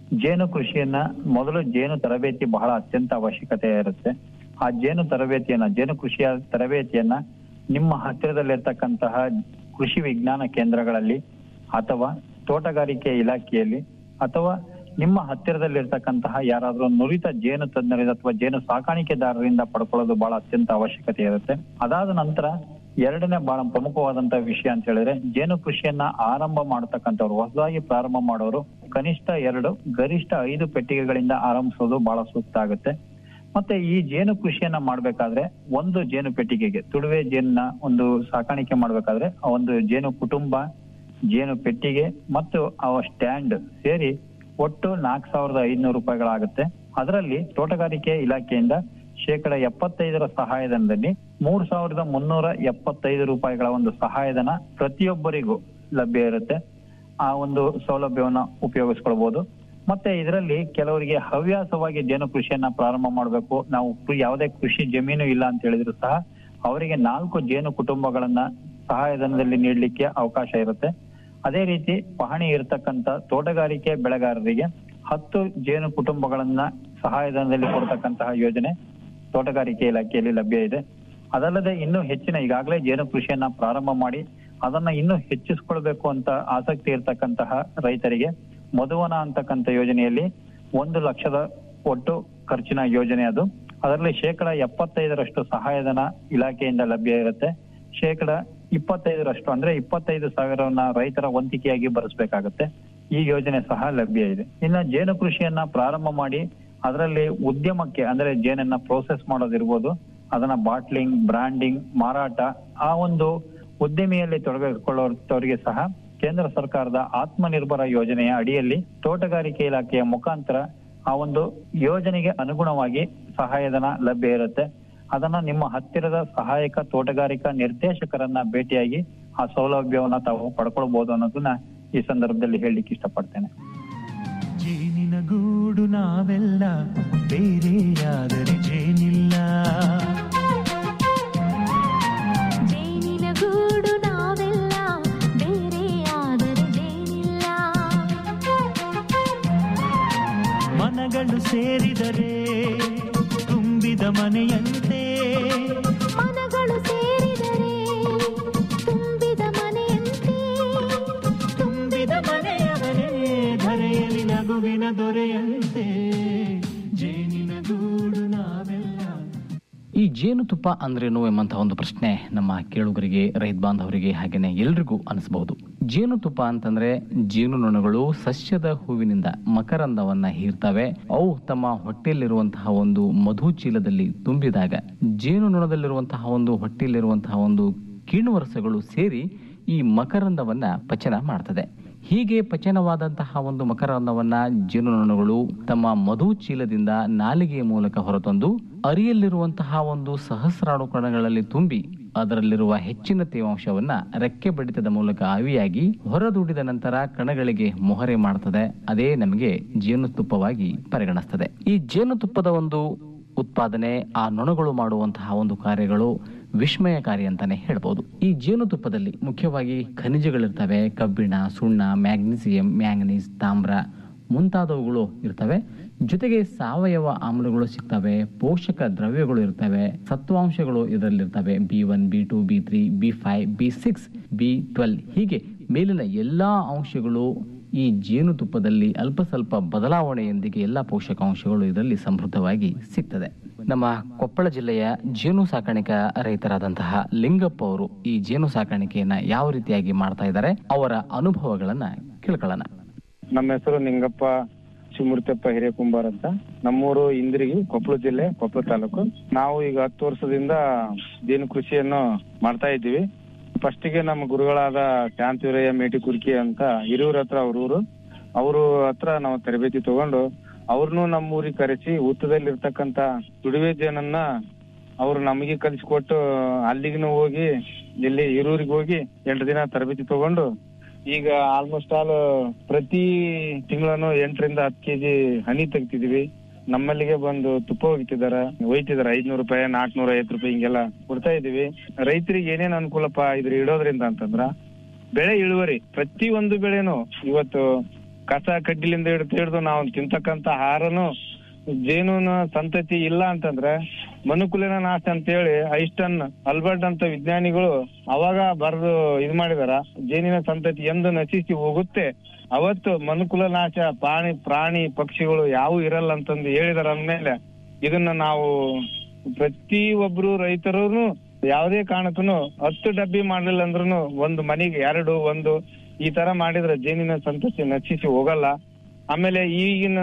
ಜೇನು ಕೃಷಿಯನ್ನ ಮೊದಲು ಜೇನು ತರಬೇತಿ ಬಹಳ ಅತ್ಯಂತ ಅವಶ್ಯಕತೆ ಇರುತ್ತೆ ಆ ಜೇನು ತರಬೇತಿಯನ್ನ ಜೇನು ಕೃಷಿಯ ತರಬೇತಿಯನ್ನ ನಿಮ್ಮ ಹತ್ತಿರದಲ್ಲಿರ್ತಕ್ಕಂತಹ ಕೃಷಿ ವಿಜ್ಞಾನ ಕೇಂದ್ರಗಳಲ್ಲಿ ಅಥವಾ ತೋಟಗಾರಿಕೆ ಇಲಾಖೆಯಲ್ಲಿ ಅಥವಾ ನಿಮ್ಮ ಹತ್ತಿರದಲ್ಲಿರ್ತಕ್ಕಂತಹ ಯಾರಾದ್ರೂ ನುರಿತ ಜೇನು ತಜ್ಞರಿಂದ ಅಥವಾ ಜೇನು ಸಾಕಾಣಿಕೆದಾರರಿಂದ ಪಡ್ಕೊಳ್ಳೋದು ಬಹಳ ಅತ್ಯಂತ ಅವಶ್ಯಕತೆ ಇರುತ್ತೆ ಅದಾದ ನಂತರ ಎರಡನೇ ಬಹಳ ಪ್ರಮುಖವಾದಂತಹ ವಿಷಯ ಅಂತ ಹೇಳಿದ್ರೆ ಜೇನು ಕೃಷಿಯನ್ನ ಆರಂಭ ಮಾಡತಕ್ಕಂಥವ್ರು ಹೊಸದಾಗಿ ಪ್ರಾರಂಭ ಮಾಡೋರು ಕನಿಷ್ಠ ಎರಡು ಗರಿಷ್ಠ ಐದು ಪೆಟ್ಟಿಗೆಗಳಿಂದ ಆರಂಭಿಸೋದು ಬಹಳ ಸೂಕ್ತ ಆಗುತ್ತೆ ಮತ್ತೆ ಈ ಜೇನು ಕೃಷಿಯನ್ನ ಮಾಡ್ಬೇಕಾದ್ರೆ ಒಂದು ಜೇನು ಪೆಟ್ಟಿಗೆಗೆ ತುಳುವೆ ಜೇನನ್ನ ಒಂದು ಸಾಕಾಣಿಕೆ ಮಾಡ್ಬೇಕಾದ್ರೆ ಆ ಒಂದು ಜೇನು ಕುಟುಂಬ ಜೇನು ಪೆಟ್ಟಿಗೆ ಮತ್ತು ಅವ ಸ್ಟ್ಯಾಂಡ್ ಸೇರಿ ಒಟ್ಟು ನಾಲ್ಕು ಸಾವಿರದ ಐದುನೂರು ರೂಪಾಯಿಗಳಾಗುತ್ತೆ ಅದರಲ್ಲಿ ತೋಟಗಾರಿಕೆ ಇಲಾಖೆಯಿಂದ ಶೇಕಡ ಎಪ್ಪತ್ತೈದರ ಸಹಾಯಧನದಲ್ಲಿ ಮೂರ್ ಸಾವಿರದ ಮುನ್ನೂರ ಎಪ್ಪತ್ತೈದು ರೂಪಾಯಿಗಳ ಒಂದು ಸಹಾಯಧನ ಪ್ರತಿಯೊಬ್ಬರಿಗೂ ಲಭ್ಯ ಇರುತ್ತೆ ಆ ಒಂದು ಸೌಲಭ್ಯವನ್ನ ಉಪಯೋಗಿಸ್ಕೊಳ್ಬಹುದು ಮತ್ತೆ ಇದರಲ್ಲಿ ಕೆಲವರಿಗೆ ಹವ್ಯಾಸವಾಗಿ ಜೇನು ಕೃಷಿಯನ್ನ ಪ್ರಾರಂಭ ಮಾಡಬೇಕು ನಾವು ಕೃ- ಯಾವುದೇ ಕೃಷಿ ಜಮೀನು ಇಲ್ಲ ಅಂತ ಹೇಳಿದ್ರು ಸಹ ಅವರಿಗೆ ನಾಲ್ಕು ಜೇನು ಕುಟುಂಬಗಳನ್ನ ಸಹಾಯಧನದಲ್ಲಿ ನೀಡಲಿಕ್ಕೆ ಅವಕಾಶ ಇರುತ್ತೆ ಅದೇ ರೀತಿ ಪಹಣಿ ಇರತಕ್ಕಂತ ತೋಟಗಾರಿಕೆ ಬೆಳೆಗಾರರಿಗೆ ಹತ್ತು ಜೇನು ಕುಟುಂಬಗಳನ್ನ ಸಹಾಯಧನದಲ್ಲಿ ಕೊಡ್ತಕ್ಕಂತಹ ಯೋಜನೆ ತೋಟಗಾರಿಕೆ ಇಲಾಖೆಯಲ್ಲಿ ಲಭ್ಯ ಇದೆ ಅದಲ್ಲದೆ ಇನ್ನೂ ಹೆಚ್ಚಿನ ಈಗಾಗಲೇ ಜೇನು ಕೃಷಿಯನ್ನ ಪ್ರಾರಂಭ ಮಾಡಿ ಅದನ್ನ ಇನ್ನೂ ಹೆಚ್ಚಿಸ್ಕೊಳ್ಬೇಕು ಅಂತ ಆಸಕ್ತಿ ಇರತಕ್ಕಂತಹ ರೈತರಿಗೆ ಮಧುವನ ಅಂತಕ್ಕಂಥ ಯೋಜನೆಯಲ್ಲಿ ಒಂದು ಲಕ್ಷದ ಒಟ್ಟು ಖರ್ಚಿನ ಯೋಜನೆ ಅದು ಅದರಲ್ಲಿ ಶೇಕಡ ಎಪ್ಪತ್ತೈದರಷ್ಟು ಸಹಾಯಧನ ಇಲಾಖೆಯಿಂದ ಲಭ್ಯ ಇರುತ್ತೆ ಶೇಕಡ ಇಪ್ಪತ್ತೈದರಷ್ಟು ಅಂದ್ರೆ ಇಪ್ಪತ್ತೈದು ಸಾವಿರವನ್ನ ರೈತರ ವಂತಿಕೆಯಾಗಿ ಭರಿಸಬೇಕಾಗುತ್ತೆ ಈ ಯೋಜನೆ ಸಹ ಲಭ್ಯ ಇದೆ ಇನ್ನ ಜೇನು ಕೃಷಿಯನ್ನ ಪ್ರಾರಂಭ ಮಾಡಿ ಅದರಲ್ಲಿ ಉದ್ಯಮಕ್ಕೆ ಅಂದ್ರೆ ಜೇನನ್ನ ಪ್ರೋಸೆಸ್ ಮಾಡೋದಿರ್ಬೋದು ಅದನ್ನ ಬಾಟ್ಲಿಂಗ್ ಬ್ರಾಂಡಿಂಗ್ ಮಾರಾಟ ಆ ಒಂದು ಉದ್ಯಮಿಯಲ್ಲಿ ತೊಡಗಿಕೊಳ್ಳುವವರಿಗೆ ಸಹ ಕೇಂದ್ರ ಸರ್ಕಾರದ ಆತ್ಮನಿರ್ಭರ ಯೋಜನೆಯ ಅಡಿಯಲ್ಲಿ ತೋಟಗಾರಿಕೆ ಇಲಾಖೆಯ ಮುಖಾಂತರ ಆ ಒಂದು ಯೋಜನೆಗೆ ಅನುಗುಣವಾಗಿ ಸಹಾಯಧನ ಲಭ್ಯ ಇರುತ್ತೆ ಅದನ್ನ ನಿಮ್ಮ ಹತ್ತಿರದ ಸಹಾಯಕ ತೋಟಗಾರಿಕಾ ನಿರ್ದೇಶಕರನ್ನ ಭೇಟಿಯಾಗಿ ಆ ಸೌಲಭ್ಯವನ್ನ ತಾವು ಪಡ್ಕೊಳ್ಬಹುದು ಅನ್ನೋದನ್ನ ಈ ಸಂದರ್ಭದಲ್ಲಿ ಹೇಳಲಿಕ್ಕೆ ಇಷ್ಟಪಡ್ತೇನೆ ಜೇನಿನ ಗೂಡು ನಾವೆಲ್ಲ ಬೇರೆಯಾದರೆ ಜೇನಿಲ್ಲ ಜೇನಿನ ಗೂಡು ನಾವೆಲ್ಲ ಬೇರೆಯಾದರೆ ಜೇನಿಲ್ಲ ಮನಗಳು ಸೇರಿದರೆ ತುಂಬಿದ ಮನೆಯಂತೆ ಮನಗಳು ಸೇರಿದರೆ ತುಂಬಿದ ಮನೆಯಂತೆ ತುಂಬಿದ ಮನೆಯವರೇ ಧರೆಯಲ್ಲಿ ನಗುವಿನ ದೊರೆಯಂತೆ ಜೇನಿನ ಗೂಡು ನಾವೆಲ್ಲ ಈ ಜೇನುತುಪ್ಪ ಅಂದ್ರೇನು ಎಂಬಂತಹ ಒಂದು ಪ್ರಶ್ನೆ ನಮ್ಮ ಕೇಳುಗರಿಗೆ ರೈತ ಬಾಂಧವರಿಗೆ ಹಾಗೇನೆ ಎಲ್ರಿಗೂ ಅನಿಸಬಹುದು ಜೇನುತುಪ್ಪ ಅಂತಂದ್ರೆ ಜೇನುನೊಣಗಳು ಸಸ್ಯದ ಹೂವಿನಿಂದ ಮಕರಂದವನ್ನ ಹೀರ್ತವೆ ಅವು ತಮ್ಮ ಹೊಟ್ಟೆಯಲ್ಲಿರುವಂತಹ ಒಂದು ಮಧು ಚೀಲದಲ್ಲಿ ತುಂಬಿದಾಗ ಜೇನುನೊಣದಲ್ಲಿರುವಂತಹ ಒಂದು ಹೊಟ್ಟೆಯಲ್ಲಿರುವಂತಹ ಒಂದು ಕೀಣುವರಸಗಳು ಸೇರಿ ಈ ಮಕರಂದವನ್ನ ಪಚನ ಮಾಡ್ತದೆ ಹೀಗೆ ಪಚನವಾದಂತಹ ಒಂದು ಮಕರಂದವನ್ನ ಜೇನುನೊಣಗಳು ತಮ್ಮ ಮಧು ಚೀಲದಿಂದ ನಾಲಿಗೆಯ ಮೂಲಕ ಹೊರತಂದು ಅರಿಯಲ್ಲಿರುವಂತಹ ಒಂದು ಸಹಸ್ರಾರು ಕಣಗಳಲ್ಲಿ ತುಂಬಿ ಅದರಲ್ಲಿರುವ ಹೆಚ್ಚಿನ ತೇವಾಂಶವನ್ನ ರೆಕ್ಕೆ ಬಡಿತದ ಮೂಲಕ ಆವಿಯಾಗಿ ಹೊರದೂಡಿದ ನಂತರ ಕಣಗಳಿಗೆ ಮೊಹರೆ ಮಾಡ್ತದೆ ಅದೇ ನಮಗೆ ಜೇನುತುಪ್ಪವಾಗಿ ಪರಿಗಣಿಸ್ತದೆ ಈ ಜೇನುತುಪ್ಪದ ಒಂದು ಉತ್ಪಾದನೆ ಆ ನೊಣಗಳು ಮಾಡುವಂತಹ ಒಂದು ಕಾರ್ಯಗಳು ವಿಸ್ಮಯಕಾರಿ ಅಂತಾನೆ ಹೇಳ್ಬೋದು ಈ ಜೇನುತುಪ್ಪದಲ್ಲಿ ಮುಖ್ಯವಾಗಿ ಖನಿಜಗಳಿರ್ತವೆ ಕಬ್ಬಿಣ ಸುಣ್ಣ ಮ್ಯಾಗ್ನೀಸಿಯಂ ಮ್ಯಾಂಗನೀಸ್ ತಾಮ್ರ ಮುಂತಾದವುಗಳು ಇರ್ತವೆ ಜೊತೆಗೆ ಸಾವಯವ ಆಮ್ಲಗಳು ಸಿಗ್ತವೆ ಪೋಷಕ ದ್ರವ್ಯಗಳು ಇರ್ತವೆ ಸತ್ವಾಂಶಗಳು ಇದರಲ್ಲಿರ್ತವೆ B one B two B three B five B six B twelve ಹೀಗೆ ಮೇಲಿನ ಎಲ್ಲಾ ಅಂಶಗಳು ಈ ಜೇನುತುಪ್ಪದಲ್ಲಿ ಅಲ್ಪ ಸ್ವಲ್ಪ ಬದಲಾವಣೆಯೊಂದಿಗೆ ಎಲ್ಲ ಪೋಷಕಾಂಶಗಳು ಇದರಲ್ಲಿ ಸಮೃದ್ಧವಾಗಿ ಸಿಗ್ತದೆ ನಮ್ಮ ಕೊಪ್ಪಳ ಜಿಲ್ಲೆಯ ಜೇನು ಸಾಕಾಣಿಕಾ ರೈತರಾದಂತಹ ಲಿಂಗಪ್ಪ ಅವರು ಈ ಜೇನು ಸಾಕಾಣಿಕೆಯನ್ನ ಯಾವ ರೀತಿಯಾಗಿ ಮಾಡ್ತಾ ಇದ್ದಾರೆ ಅವರ ಅನುಭವಗಳನ್ನ ಕೇಳ್ಕೊಳ್ಳೋಣ ನಮ್ಮ ಹೆಸರು ನಿಂಗಪ್ಪ ಶಿವಮೂರ್ತಿಯಪ್ಪ ಹಿರೇಕುಂಬಾರ್ ಅಂತ ನಮ್ಮೂರು ಇಂದ್ರಿಗಿ ಕೊಪ್ಪಳ ಜಿಲ್ಲೆ ಕೊಪ್ಪಳ ತಾಲೂಕು ನಾವು ಈಗ ಹತ್ತು ವರ್ಷದಿಂದ ಜೇನು ಕೃಷಿಯನ್ನು ಮಾಡ್ತಾ ಇದ್ದೀವಿ ಫಸ್ಟಿಗೆ ನಮ್ಮ ಗುರುಗಳಾದ ಶಾಂತಿವರಯ್ಯ ಮೇಟಿ ಕುರ್ಕಿ ಅಂತ ಹಿರಿಯೂರ ಹತ್ರ ಅವ್ರ ಊರು ಅವರು ಹತ್ರ ನಾವು ತರಬೇತಿ ತಗೊಂಡು ಅವ್ರನ್ನು ನಮ್ಮ ಊರಿಗೆ ಕರೆಸಿ ಉತ್ತದಲ್ಲಿರ್ತಕ್ಕಂತ ತುಡಿವೆ ಜೇನನ್ನ ಅವ್ರು ನಮಗೆ ಕಲಿಸ್ಕೊಟ್ಟು ಅಲ್ಲಿಗೂ ಹೋಗಿ ಇಲ್ಲಿ ಹಿರೂರಿಗೆ ಹೋಗಿ ಎಂಟು ದಿನ ತರಬೇತಿ ತಗೊಂಡು ಈಗ ಆಲ್ಮೋಸ್ಟ್ ಆಲ್ ಪ್ರತಿ ತಿಂಗಳನ್ನು ಎಂಟರಿಂದ ಹತ್ತು ಕೆಜಿ ಹನಿ ತೆಗ್ತಿದೀವಿ ನಮ್ಮಲ್ಲಿಗೆ ಬಂದು ತುಪ್ಪ ಒಗಿತಿದಾರ ಒಯ್ತಿದಾರ ಐದ್ನೂರು ರೂಪಾಯಿ ನಾಲ್ಕನೂರ ಐವತ್ತು ರೂಪಾಯಿ ಹಿಂಗೆಲ್ಲ ಕೊಡ್ತಾ ಇದೀವಿ ರೈತರಿಗೆ ಏನೇನ್ ಅನುಕೂಲಪ್ಪ ಇದ್ರ ಇಡೋದ್ರಿಂದ ಅಂತಂದ್ರ ಬೆಳೆ ಇಳುವರಿ ಪ್ರತಿ ಒಂದು ಬೆಳೆನು ಇವತ್ತು ಕಸ ಕಡ್ಡಿಲಿಂದ ಹಿಡಿದು ಹಿಡಿದು ನಾವು ತಿಂತಕ್ಕಂತ ಆಹಾರನು ಜೇನುನ ಸಂತತಿ ಇಲ್ಲ ಅಂತಂದ್ರೆ ಮನುಕುಲಿನ ನಾಶ ಅಂತೇಳಿ ಐಸ್ಟನ್ ಅಲ್ಬರ್ಟ್ ಅಂತ ವಿಜ್ಞಾನಿಗಳು ಅವಾಗ ಬರೆದು ಇದ್ ಮಾಡಿದಾರ ಜೇನಿನ ಸಂತತಿ ಎಂದು ನಶಿಸಿ ಹೋಗುತ್ತೆ ಅವತ್ತು ಮನುಕುಲ ನಾಶ ಪ್ರಾಣಿ ಪ್ರಾಣಿ ಪಕ್ಷಿಗಳು ಯಾವು ಇರಲ್ಲ ಅಂತಂದು ಹೇಳಿದಾರ ಅಂದ್ಮೇಲೆ ಇದನ್ನ ನಾವು ಪ್ರತಿ ಒಬ್ರು ರೈತರು ಯಾವುದೇ ಕಾರಣಕ್ಕೂ ಹತ್ತು ಡಬ್ಬಿ ಮಾಡ್ಲಿಲ್ಲ ಅಂದ್ರೂ ಒಂದು ಮನೆಗೆ ಎರಡು ಒಂದು ಈ ತರ ಮಾಡಿದ್ರೆ ಜೇನಿನ ಸಂತತಿ ನಶಿಸಿ ಹೋಗಲ್ಲ ಆಮೇಲೆ ಈಗಿನ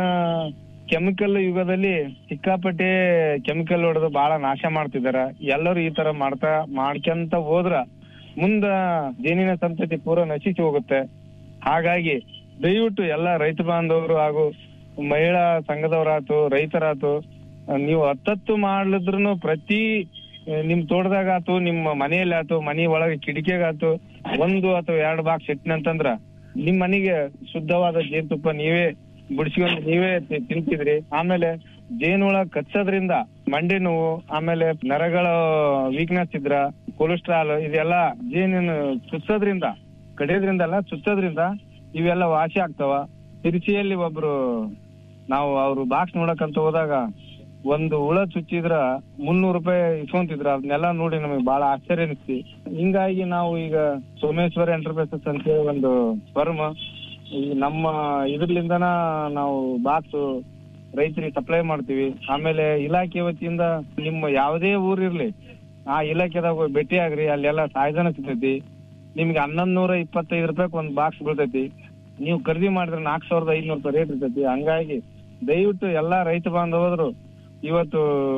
ಕೆಮಿಕಲ್ ಯುಗದಲ್ಲಿ ಸಿಕ್ಕಾಪಟ್ಟೆ ಕೆಮಿಕಲ್ ಹೊಡೆದು ಬಹಳ ನಾಶ ಮಾಡ್ತಿದಾರ ಎಲ್ಲರೂ ಈ ತರ ಮಾಡ್ತಾ ಮಾಡ್ಕೊಂತ ಹೋದ್ರ ಮುಂದ ಜೇನಿನ ಸಂತತಿ ಪೂರ ನಶಿಸಿ ಹೋಗುತ್ತೆ ಹಾಗಾಗಿ ದಯವಿಟ್ಟು ಎಲ್ಲ ರೈತ ಬಾಂಧವರು ಹಾಗೂ ಮಹಿಳಾ ಸಂಘದವರಾತು ರೈತರಾತು ನೀವು ಹತ್ತತ್ತು ಮಾಡ್ಲಿದ್ರು ಪ್ರತಿ ಆ, ನಿಮ್ ತೋಟದಾಗ ಆತು ನಿಮ್ಮ ಮನೆಯಲ್ಲಿ ಆತು ಮನೆ ಒಳಗೆ ಕಿಟಕಿಗಾತು ಒಂದು ಅಥವಾ ಎರಡು ಬಾಕ್ಸ್ ಇಟ್ನಂತಂದ್ರ ನಿಮ್ ಮನೆಗೆ ಶುದ್ಧವಾದ ಜೇನುತುಪ್ಪ ನೀವೇ ಬಿಡಿಸ್ಕೊಂಡು ನೀವೇ ತಿ- ತಿಂತಿದ್ರಿ ಆಮೇಲೆ ಜೇನುಳ ಕಚ್ಚೋದ್ರಿಂದ ಮಂಡಿ ನೋವು ಆಮೇಲೆ ನರಗಳ ವೀಕ್ನೆಸ್ ಇದ್ರ ಕೊಲೆಸ್ಟ್ರಾಲ್ ಇದೆಲ್ಲ ಜೇನಿನ ಚುಚ್ಚೋದ್ರಿಂದ ಕಡಿಯೋದ್ರಿಂದಲ್ಲ ಚುಚ್ಚೋದ್ರಿಂದ ಇವೆಲ್ಲ ವಾಸಿ ಆಗ್ತಾವ ತಿರುಚಿಯಲ್ಲಿ ಒಬ್ರು ನಾವು ಅವ್ರು ಬಾಕ್ಸ್ ನೋಡಕಂತ ಹೋದಾಗ ಒಂದು ಹುಳ ಚುಚ್ಚಿದ್ರ ಮುನ್ನೂರು ರೂಪಾಯಿ ಇಸ್ಕೊಂತಿದ್ರ ಅದನ್ನೆಲ್ಲ ನೋಡಿ ನಮಗೆ ಬಹಳ ಆಶ್ಚರ್ಯ ಅನಿಸ್ತಿ ಹಿಂಗಾಗಿ ನಾವು ಈಗ ಸೋಮೇಶ್ವರ ಎಂಟರ್ಪ್ರೈಸಸ್ ಅಂತ ಹೇಳಿ ಒಂದು ಫರ್ಮ್ ಈ ನಮ್ಮ ಇದ್ರಲಿಂದನ ನಾವು ಬಾಕ್ಸ್ ರೈತರಿಗೆ ಸಪ್ಲೈ ಮಾಡ್ತೀವಿ ಆಮೇಲೆ ಇಲಾಖೆ ವತಿಯಿಂದ ನಿಮ್ಮ ಯಾವುದೇ ಊರಿರ್ಲಿ ಆ ಇಲಾಖೆದಾಗ ಹೋಗಿ ಭೇಟಿ ಆಗ್ರಿ ಅಲ್ಲೆಲ್ಲ ಸಾಯ್ಧನ ಸಿಗ್ತೈತಿ ನಿಮ್ಗೆ ಹನ್ನೊಂದ್ ನೂರ ಇಪ್ಪತ್ತೈದು ರೂಪಾಯಿ ಒಂದ್ ಬಾಕ್ಸ್ ಬೀಳ್ತೈತಿ ನೀವು ಖರೀದಿ ಮಾಡಿದ್ರೆ ನಾಲ್ಕು ಸಾವಿರದ ಐದ್ನೂರು ರೂಪಾಯಿ ರೇಟ್ ಇರ್ತೈತಿ ಹಂಗಾಗಿ ದಯವಿಟ್ಟು ಎಲ್ಲಾ ರೈತ ಬಾಂಧವರು ಇವತ್ತು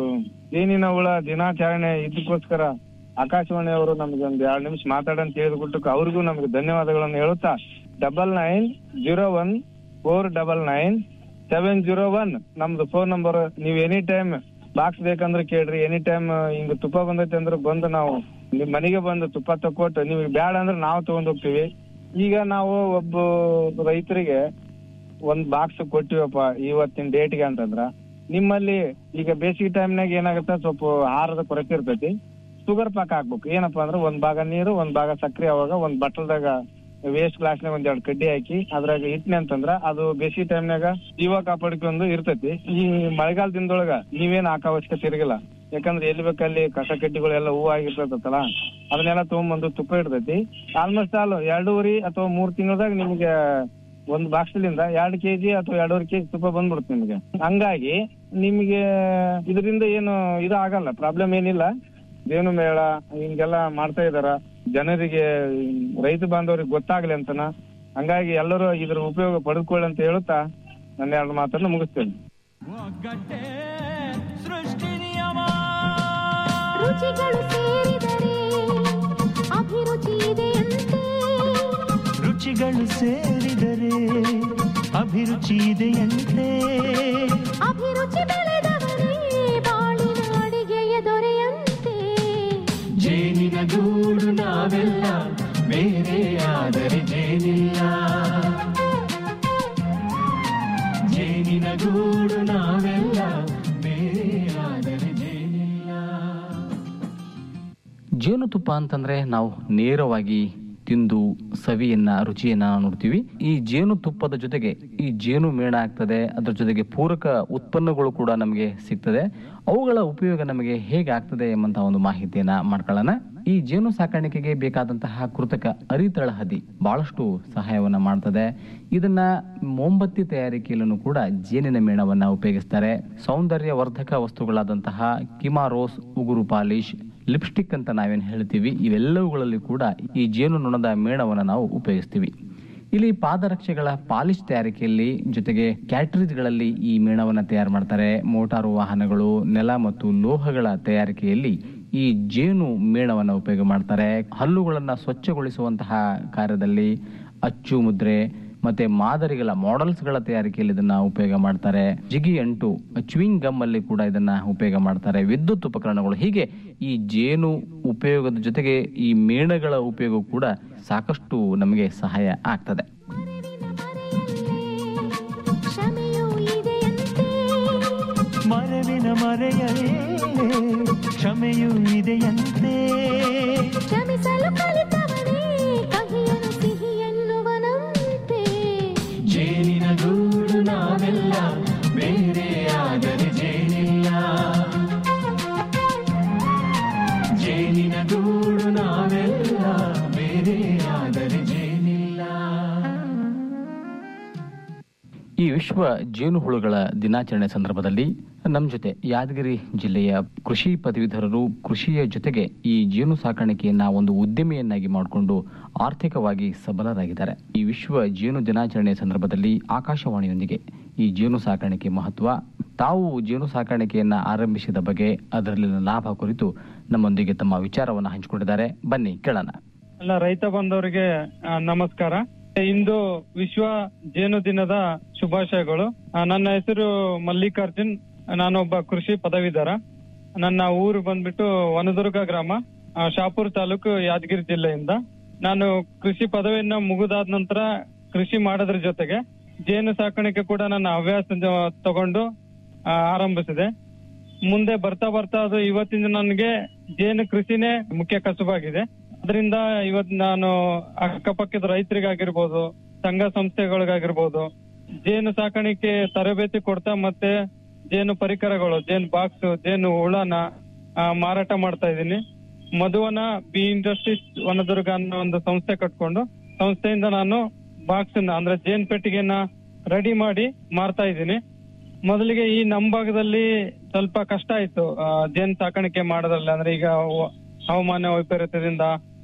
ಜೇನಿನ ಹುಳ ದಿನಾಚರಣೆ ಇದಕ್ಕೋಸ್ಕರ ಆಕಾಶವಾಣಿ ಅವರು ನಮ್ಗೆ ಒಂದ್ ಎರಡ್ ನಿಮಿಷ ಮಾತಾಡಂತ ಹೇಳಿದ್ಬಿಟ್ಟು ಅವ್ರಿಗೂ ನಮ್ಗೆ ಧನ್ಯವಾದಗಳನ್ನು ಹೇಳುತ್ತಾ double nine zero one four double nine seven zero one ನಮ್ದು ಫೋನ್ ನಂಬರ್ ನೀವ್ ಎನಿ ಟೈಮ್ ಬಾಕ್ಸ್ ಬೇಕಂದ್ರೆ ಕೇಳ್ರಿ ಎನಿ ಟೈಮ್ ಹಿಂಗ್ ತುಪ್ಪ ಬಂದೈತೆ ಅಂದ್ರೆ ಬಂದು ನಾವು ನಿಮ್ ಮನೆಗೆ ಬಂದು ತುಪ್ಪ ತಕೊಟ್ಟು ನಿಮ್ಗೆ ಬ್ಯಾಡ ಅಂದ್ರೆ ನಾವು ತಗೊಂಡ್ ಹೋಗ್ತೀವಿ ಈಗ ನಾವು ಒಬ್ಬ ರೈತರಿಗೆ ಒಂದ್ ಬಾಕ್ಸ್ ಕೊಟ್ಟಿವಪ್ಪ ಇವತ್ತಿನ ಡೇಟ್ಗೆ ಅಂತಂದ್ರ ನಿಮ್ಮಲ್ಲಿ ಈಗ ಬೇಸಿಗೆ ಟೈಮ್ನಾಗ ಏನಾಗುತ್ತೆ ಸ್ವಲ್ಪ ಆಹಾರದ ಕೊರತೆ ಇರ್ತೈತಿ ಶುಗರ್ ಪಾಕ ಹಾಕ್ಬೇಕು ಏನಪ್ಪಾ ಅಂದ್ರೆ ಒಂದ್ ಭಾಗ ನೀರು ಒಂದ್ ಭಾಗ ಸಕ್ರಿ ಅವಾಗ ಒಂದ್ ಬಟ್ಟಲ್ದಾಗ ವೇಸ್ಟ್ ಗ್ಲಾಸ್ನಾಗ ಒಂದ್ ಎರಡ್ ಕಡ್ಡಿ ಹಾಕಿ ಅದ್ರಾಗ ಇಟ್ನೆ ಅಂತಂದ್ರ ಅದು ಬೇಸಿಗೆ ಟೈಮ್ನಾಗ ಜೀವ ಕಾಪಾಡ್ಕೊಂಡು ಇರ್ತೈತಿ ಈ ಮಳೆಗಾಲ ದಿನದೊಳಗ ನೀವೇನ್ ಹಾಕ ಅವಶ್ಯಕತೆ ಇರಗಿಲ್ಲ ಯಾಕಂದ್ರೆ ಎಲ್ಲಿ ಬೇಕಲ್ಲಿ ಕಸ ಕಡ್ಡಿಗಳೆಲ್ಲ ಹೂವು ಆಗಿರ್ತೈತಲ್ಲ ಅದನ್ನೆಲ್ಲ ತಗೊಂಡ್ಬಂದು ತುಪ್ಪ ಇರ್ತೈತಿ ಆಲ್ಮೋಸ್ಟ್ ಆಲ್ ಎರಡೂವರೆ ಅಥವಾ ಮೂರ್ ತಿಂಗಳದಾಗ ನಿಮ್ಗೆ ಒಂದ್ ಬಾಕ್ಸ್ಲಿಂದ ಎರಡ್ ಕೆಜಿ ಅಥವಾ ಎರಡೂವರೆ ಕೆಜಿ ತುಪ್ಪ ಬಂದ್ಬಿಡುತ್ತೆ ನಿಮ್ಗೆ ಹಂಗಾಗಿ ನಿಮ್ಗೆ ಇದರಿಂದ ಏನು ಇದು ಆಗಲ್ಲ ಪ್ರಾಬ್ಲಮ್ ಏನಿಲ್ಲ ಜೇನು ಮೇಳ ಹಿಂಗೆಲ್ಲ ಮಾಡ್ತಾ ಇದಾರ ಜನರಿಗೆ ರೈತ ಬಾಂಧವರಿಗೆ ಗೊತ್ತಾಗ್ಲಿ ಅಂತನ ಹಂಗಾಗಿ ಎಲ್ಲರೂ ಇದ್ರ ಉಪಯೋಗ ಪಡೆದುಕೊಳ್ಳಿ ಅಂತ ಹೇಳುತ್ತಾ ನನ್ನ ಎರಡು ಮಾತನ್ನು ಮುಗಿಸ್ತೇನೆ ಸೃಷ್ಟಿ ನಿಯಮ ರುಚಿಗಳು ಸೇರಿದರೆ ಅಭಿರುಚಿ ಇದೆಯಂತೆ ರುಚಿಗಳು ಸೇರಿದರೆ ಅಭಿರುಚಿ ಇದೆಯಂತೆ ಅಭಿರುಚಿ ಬೆಳೆದವರೇ ಬಾಳಿನ ಅಡಿಗೆಯ ದೊರೆಯಂತೆ ಜೇನಿನ ಗೂಡು ನಾವೆಲ್ಲ ಬೇರೆ ಆದರೆ ಜೇನಿಲ್ಲ ಜೇನಿನ ಗೂಡು ನಾವೆಲ್ಲ ಬೇರೆ ಆದರೆ ಜೇನಿಲ್ಲ ಜೇನುತುಪ್ಪ ಅಂತಂದ್ರೆ ನಾವು ನೇರವಾಗಿ ತಿಂದು ಸವಿಯನ್ನ ರುಚಿಯನ್ನ ನೋಡ್ತೀವಿ ಈ ಜೇನುತುಪ್ಪದ ಜೊತೆಗೆ ಈ ಜೇನು ಮೇಣ ಆಗ್ತದೆ ಅದ್ರ ಜೊತೆಗೆ ಪೂರಕ ಉತ್ಪನ್ನಗಳು ಕೂಡ ನಮಗೆ ಸಿಗ್ತದೆ ಅವುಗಳ ಉಪಯೋಗ ನಮಗೆ ಹೇಗೆ ಆಗ್ತದೆ ಎಂಬಂತಹ ಒಂದು ಮಾಹಿತಿಯನ್ನ ಮಾಡ್ಕೊಳ್ಳೋಣ ಈ ಜೇನು ಸಾಕಾಣಿಕೆಗೆ ಬೇಕಾದಂತಹ ಕೃತಕ ಅರಿತಳ ಹದಿ ಬಹಳಷ್ಟು ಸಹಾಯವನ್ನ ಮಾಡ್ತದೆ ಇದನ್ನ ಮೊಂಬತ್ತಿ ತಯಾರಿಕೆಯಲ್ಲೂ ಕೂಡ ಜೇನಿನ ಮೇಣವನ್ನ ಉಪಯೋಗಿಸ್ತಾರೆ ಸೌಂದರ್ಯ ವರ್ಧಕ ವಸ್ತುಗಳಾದಂತಹ ಕಿಮಾರೋಸ್ ಉಗುರು ಪಾಲಿಶ್ ಲಿಪ್ಸ್ಟಿಕ್ ಅಂತ ನಾವೇನು ಹೇಳ್ತೀವಿ ಇವೆಲ್ಲವುಗಳಲ್ಲಿ ಕೂಡ ಈ ಜೇನು ನೊಣದ ಮೇಣವನ್ನು ನಾವು ಉಪಯೋಗಿಸ್ತೀವಿ ಇಲ್ಲಿ ಪಾದರಕ್ಷೆಗಳ ಪಾಲಿಶ್ ತಯಾರಿಕೆಯಲ್ಲಿ ಜೊತೆಗೆ ಕ್ಯಾಟ್ರಿಜ್ಗಳಲ್ಲಿ ಈ ಮೇಣವನ್ನು ತಯಾರು ಮಾಡ್ತಾರೆ ಮೋಟಾರು ವಾಹನಗಳು ನೆಲ ಮತ್ತು ಲೋಹಗಳ ತಯಾರಿಕೆಯಲ್ಲಿ ಈ ಜೇನು ಮೇಣವನ್ನು ಉಪಯೋಗ ಮಾಡ್ತಾರೆ ಹಲ್ಲುಗಳನ್ನ ಸ್ವಚ್ಛಗೊಳಿಸುವಂತಹ ಕಾರ್ಯದಲ್ಲಿ ಅಚ್ಚು ಮುದ್ರೆ ಮತ್ತೆ ಮಾದರಿಗಳ ಮಾಡೆಲ್ಸ್ಗಳ ತಯಾರಿಕೆಯಲ್ಲಿ ಇದನ್ನ ಉಪಯೋಗ ಮಾಡ್ತಾರೆ ಜಿಗಿ ಅಂಟು ಚ್ವಿಂಗ್ ಗಮ್ ಅಲ್ಲಿ ಕೂಡ ಇದನ್ನ ಉಪಯೋಗ ಮಾಡ್ತಾರೆ ವಿದ್ಯುತ್ ಉಪಕರಣಗಳು ಹೀಗೆ ಈ ಜೇನು ಉಪಯೋಗದ ಜೊತೆಗೆ ಈ ಮೇಣಗಳ ಉಪಯೋಗ ಕೂಡ ಸಾಕಷ್ಟು ನಮಗೆ ಸಹಾಯ ಆಗ್ತದೆ ಕ್ಷಮೆಯೂ ಇದೆಯಂತೆ ಮರವಿನ ಮರೆಯಲೇ ಕ್ಷಮೆಯೂ ಇದೆಯಂತೆ ಕ್ಷಮಿಸಲು ಕಲಿತವನೇ ಕಹಿಯನು ಸಿಹಿ ಎನ್ನುವನಂತೆ ಜೇನಿನ ಈ ವಿಶ್ವ ಜೇನುಹುಳುಗಳ ದಿನಾಚರಣೆ ಸಂದರ್ಭದಲ್ಲಿ ನಮ್ಮ ಜೊತೆ ಯಾದಗಿರಿ ಜಿಲ್ಲೆಯ ಕೃಷಿ ಪದವೀಧರರು ಕೃಷಿಯ ಜೊತೆಗೆ ಈ ಜೇನು ಸಾಕಾಣಿಕೆಯನ್ನ ಒಂದು ಉದ್ಯಮಿಯನ್ನಾಗಿ ಮಾಡಿಕೊಂಡು ಆರ್ಥಿಕವಾಗಿ ಸಬಲರಾಗಿದ್ದಾರೆ ಈ ವಿಶ್ವ ಜೇನು ದಿನಾಚರಣೆ ಸಂದರ್ಭದಲ್ಲಿ ಆಕಾಶವಾಣಿಯೊಂದಿಗೆ ಈ ಜೇನು ಸಾಕಾಣಿಕೆ ಮಹತ್ವ ತಾವು ಜೇನು ಸಾಕಾಣಿಕೆಯನ್ನ ಆರಂಭಿಸಿದ ಬಗ್ಗೆ ಅದರಲ್ಲಿನ ಲಾಭ ಕುರಿತು ನಮ್ಮೊಂದಿಗೆ ತಮ್ಮ ವಿಚಾರವನ್ನು ಹಂಚಿಕೊಂಡಿದ್ದಾರೆ ಬನ್ನಿ ಕೇಳೋಣ ಎಲ್ಲ ರೈತ ಬಂದವರಿಗೆ ಆ, ನಮಸ್ಕಾರ ಇಂದು ವಿಶ್ವ ಜೇನು ದಿನದ ಶುಭಾಶಯಗಳು ಆ, ನನ್ನ ಹೆಸರು ಮಲ್ಲಿಕಾರ್ಜುನ್ ನಾನೊಬ್ಬ ಕೃಷಿ ಪದವೀಧರ ನನ್ನ ಊರು ಬಂದ್ಬಿಟ್ಟು ವನದುರ್ಗ ಗ್ರಾಮ ಆ, ಶಾಪುರ್ ತಾಲೂಕು ಯಾದಗಿರಿ ಜಿಲ್ಲೆಯಿಂದ ನಾನು ಕೃಷಿ ಪದವಿಯನ್ನ ಮುಗಿದಾದ ನಂತರ ಕೃಷಿ ಮಾಡೋದ್ರ ಜೊತೆಗೆ ಜೇನು ಸಾಕಾಣಿಕೆ ಕೂಡ ನನ್ನ ಹವ್ಯಾಸ ಜ- ತಗೊಂಡು ಆ, ಆರಂಭಿಸಿದೆ ಮುಂದೆ ಬರ್ತಾ ಬರ್ತಾ ಅದು ಇವತ್ತಿನ ದಿನ ನನಗೆ ಜೇನು ಕೃಷಿನೇ ಮುಖ್ಯ ಕಸುಬಾಗಿದೆ ಅದರಿಂದ ಇವತ್ ನಾನು ಅಕ್ಕಪಕ್ಕದ ರೈತರಿಗಾಗಿರ್ಬೋದು ಸಂಘ ಸಂಸ್ಥೆಗಳಿಗಾಗಿರ್ಬೋದು ಜೇನು ಸಾಕಾಣಿಕೆ ತರಬೇತಿ ಕೊಡ್ತಾ ಮತ್ತೆ ಜೇನು ಪರಿಕರಗಳು ಜೇನು ಬಾಕ್ಸ್ ಜೇನು ಹುಳನ ಆ, ಮಾರಾಟ ಮಾಡ್ತಾ ಇದ್ದೀನಿ ಮಧುವನ ಬಿ ಇಂಡಸ್ಟ್ರೀಸ್ ವನದುರ್ಗ ಅನ್ನೋ ಒಂದು ಸಂಸ್ಥೆ ಕಟ್ಕೊಂಡು ಸಂಸ್ಥೆಯಿಂದ ನಾನು ಬಾಕ್ಸ್ ಅಂದ್ರೆ ಜೇನ್ ಪೆಟ್ಟಿಗೆನ ರೆಡಿ ಮಾಡಿ ಮಾರ್ತಾ ಇದ್ದೀನಿ ಮೊದಲಿಗೆ ಈ ನಮ್ಮ ಭಾಗದಲ್ಲಿ ಸ್ವಲ್ಪ ಕಷ್ಟ ಆಯ್ತು ಆ, ಜೇನ್ ಸಾಕಾಣಿಕೆ ಮಾಡೋದ್ರಲ್ಲಿ ಅಂದ್ರೆ ಈಗ ವ- ಹವಾಮಾನ ವೈಪರೀತ್ಯದಿಂದ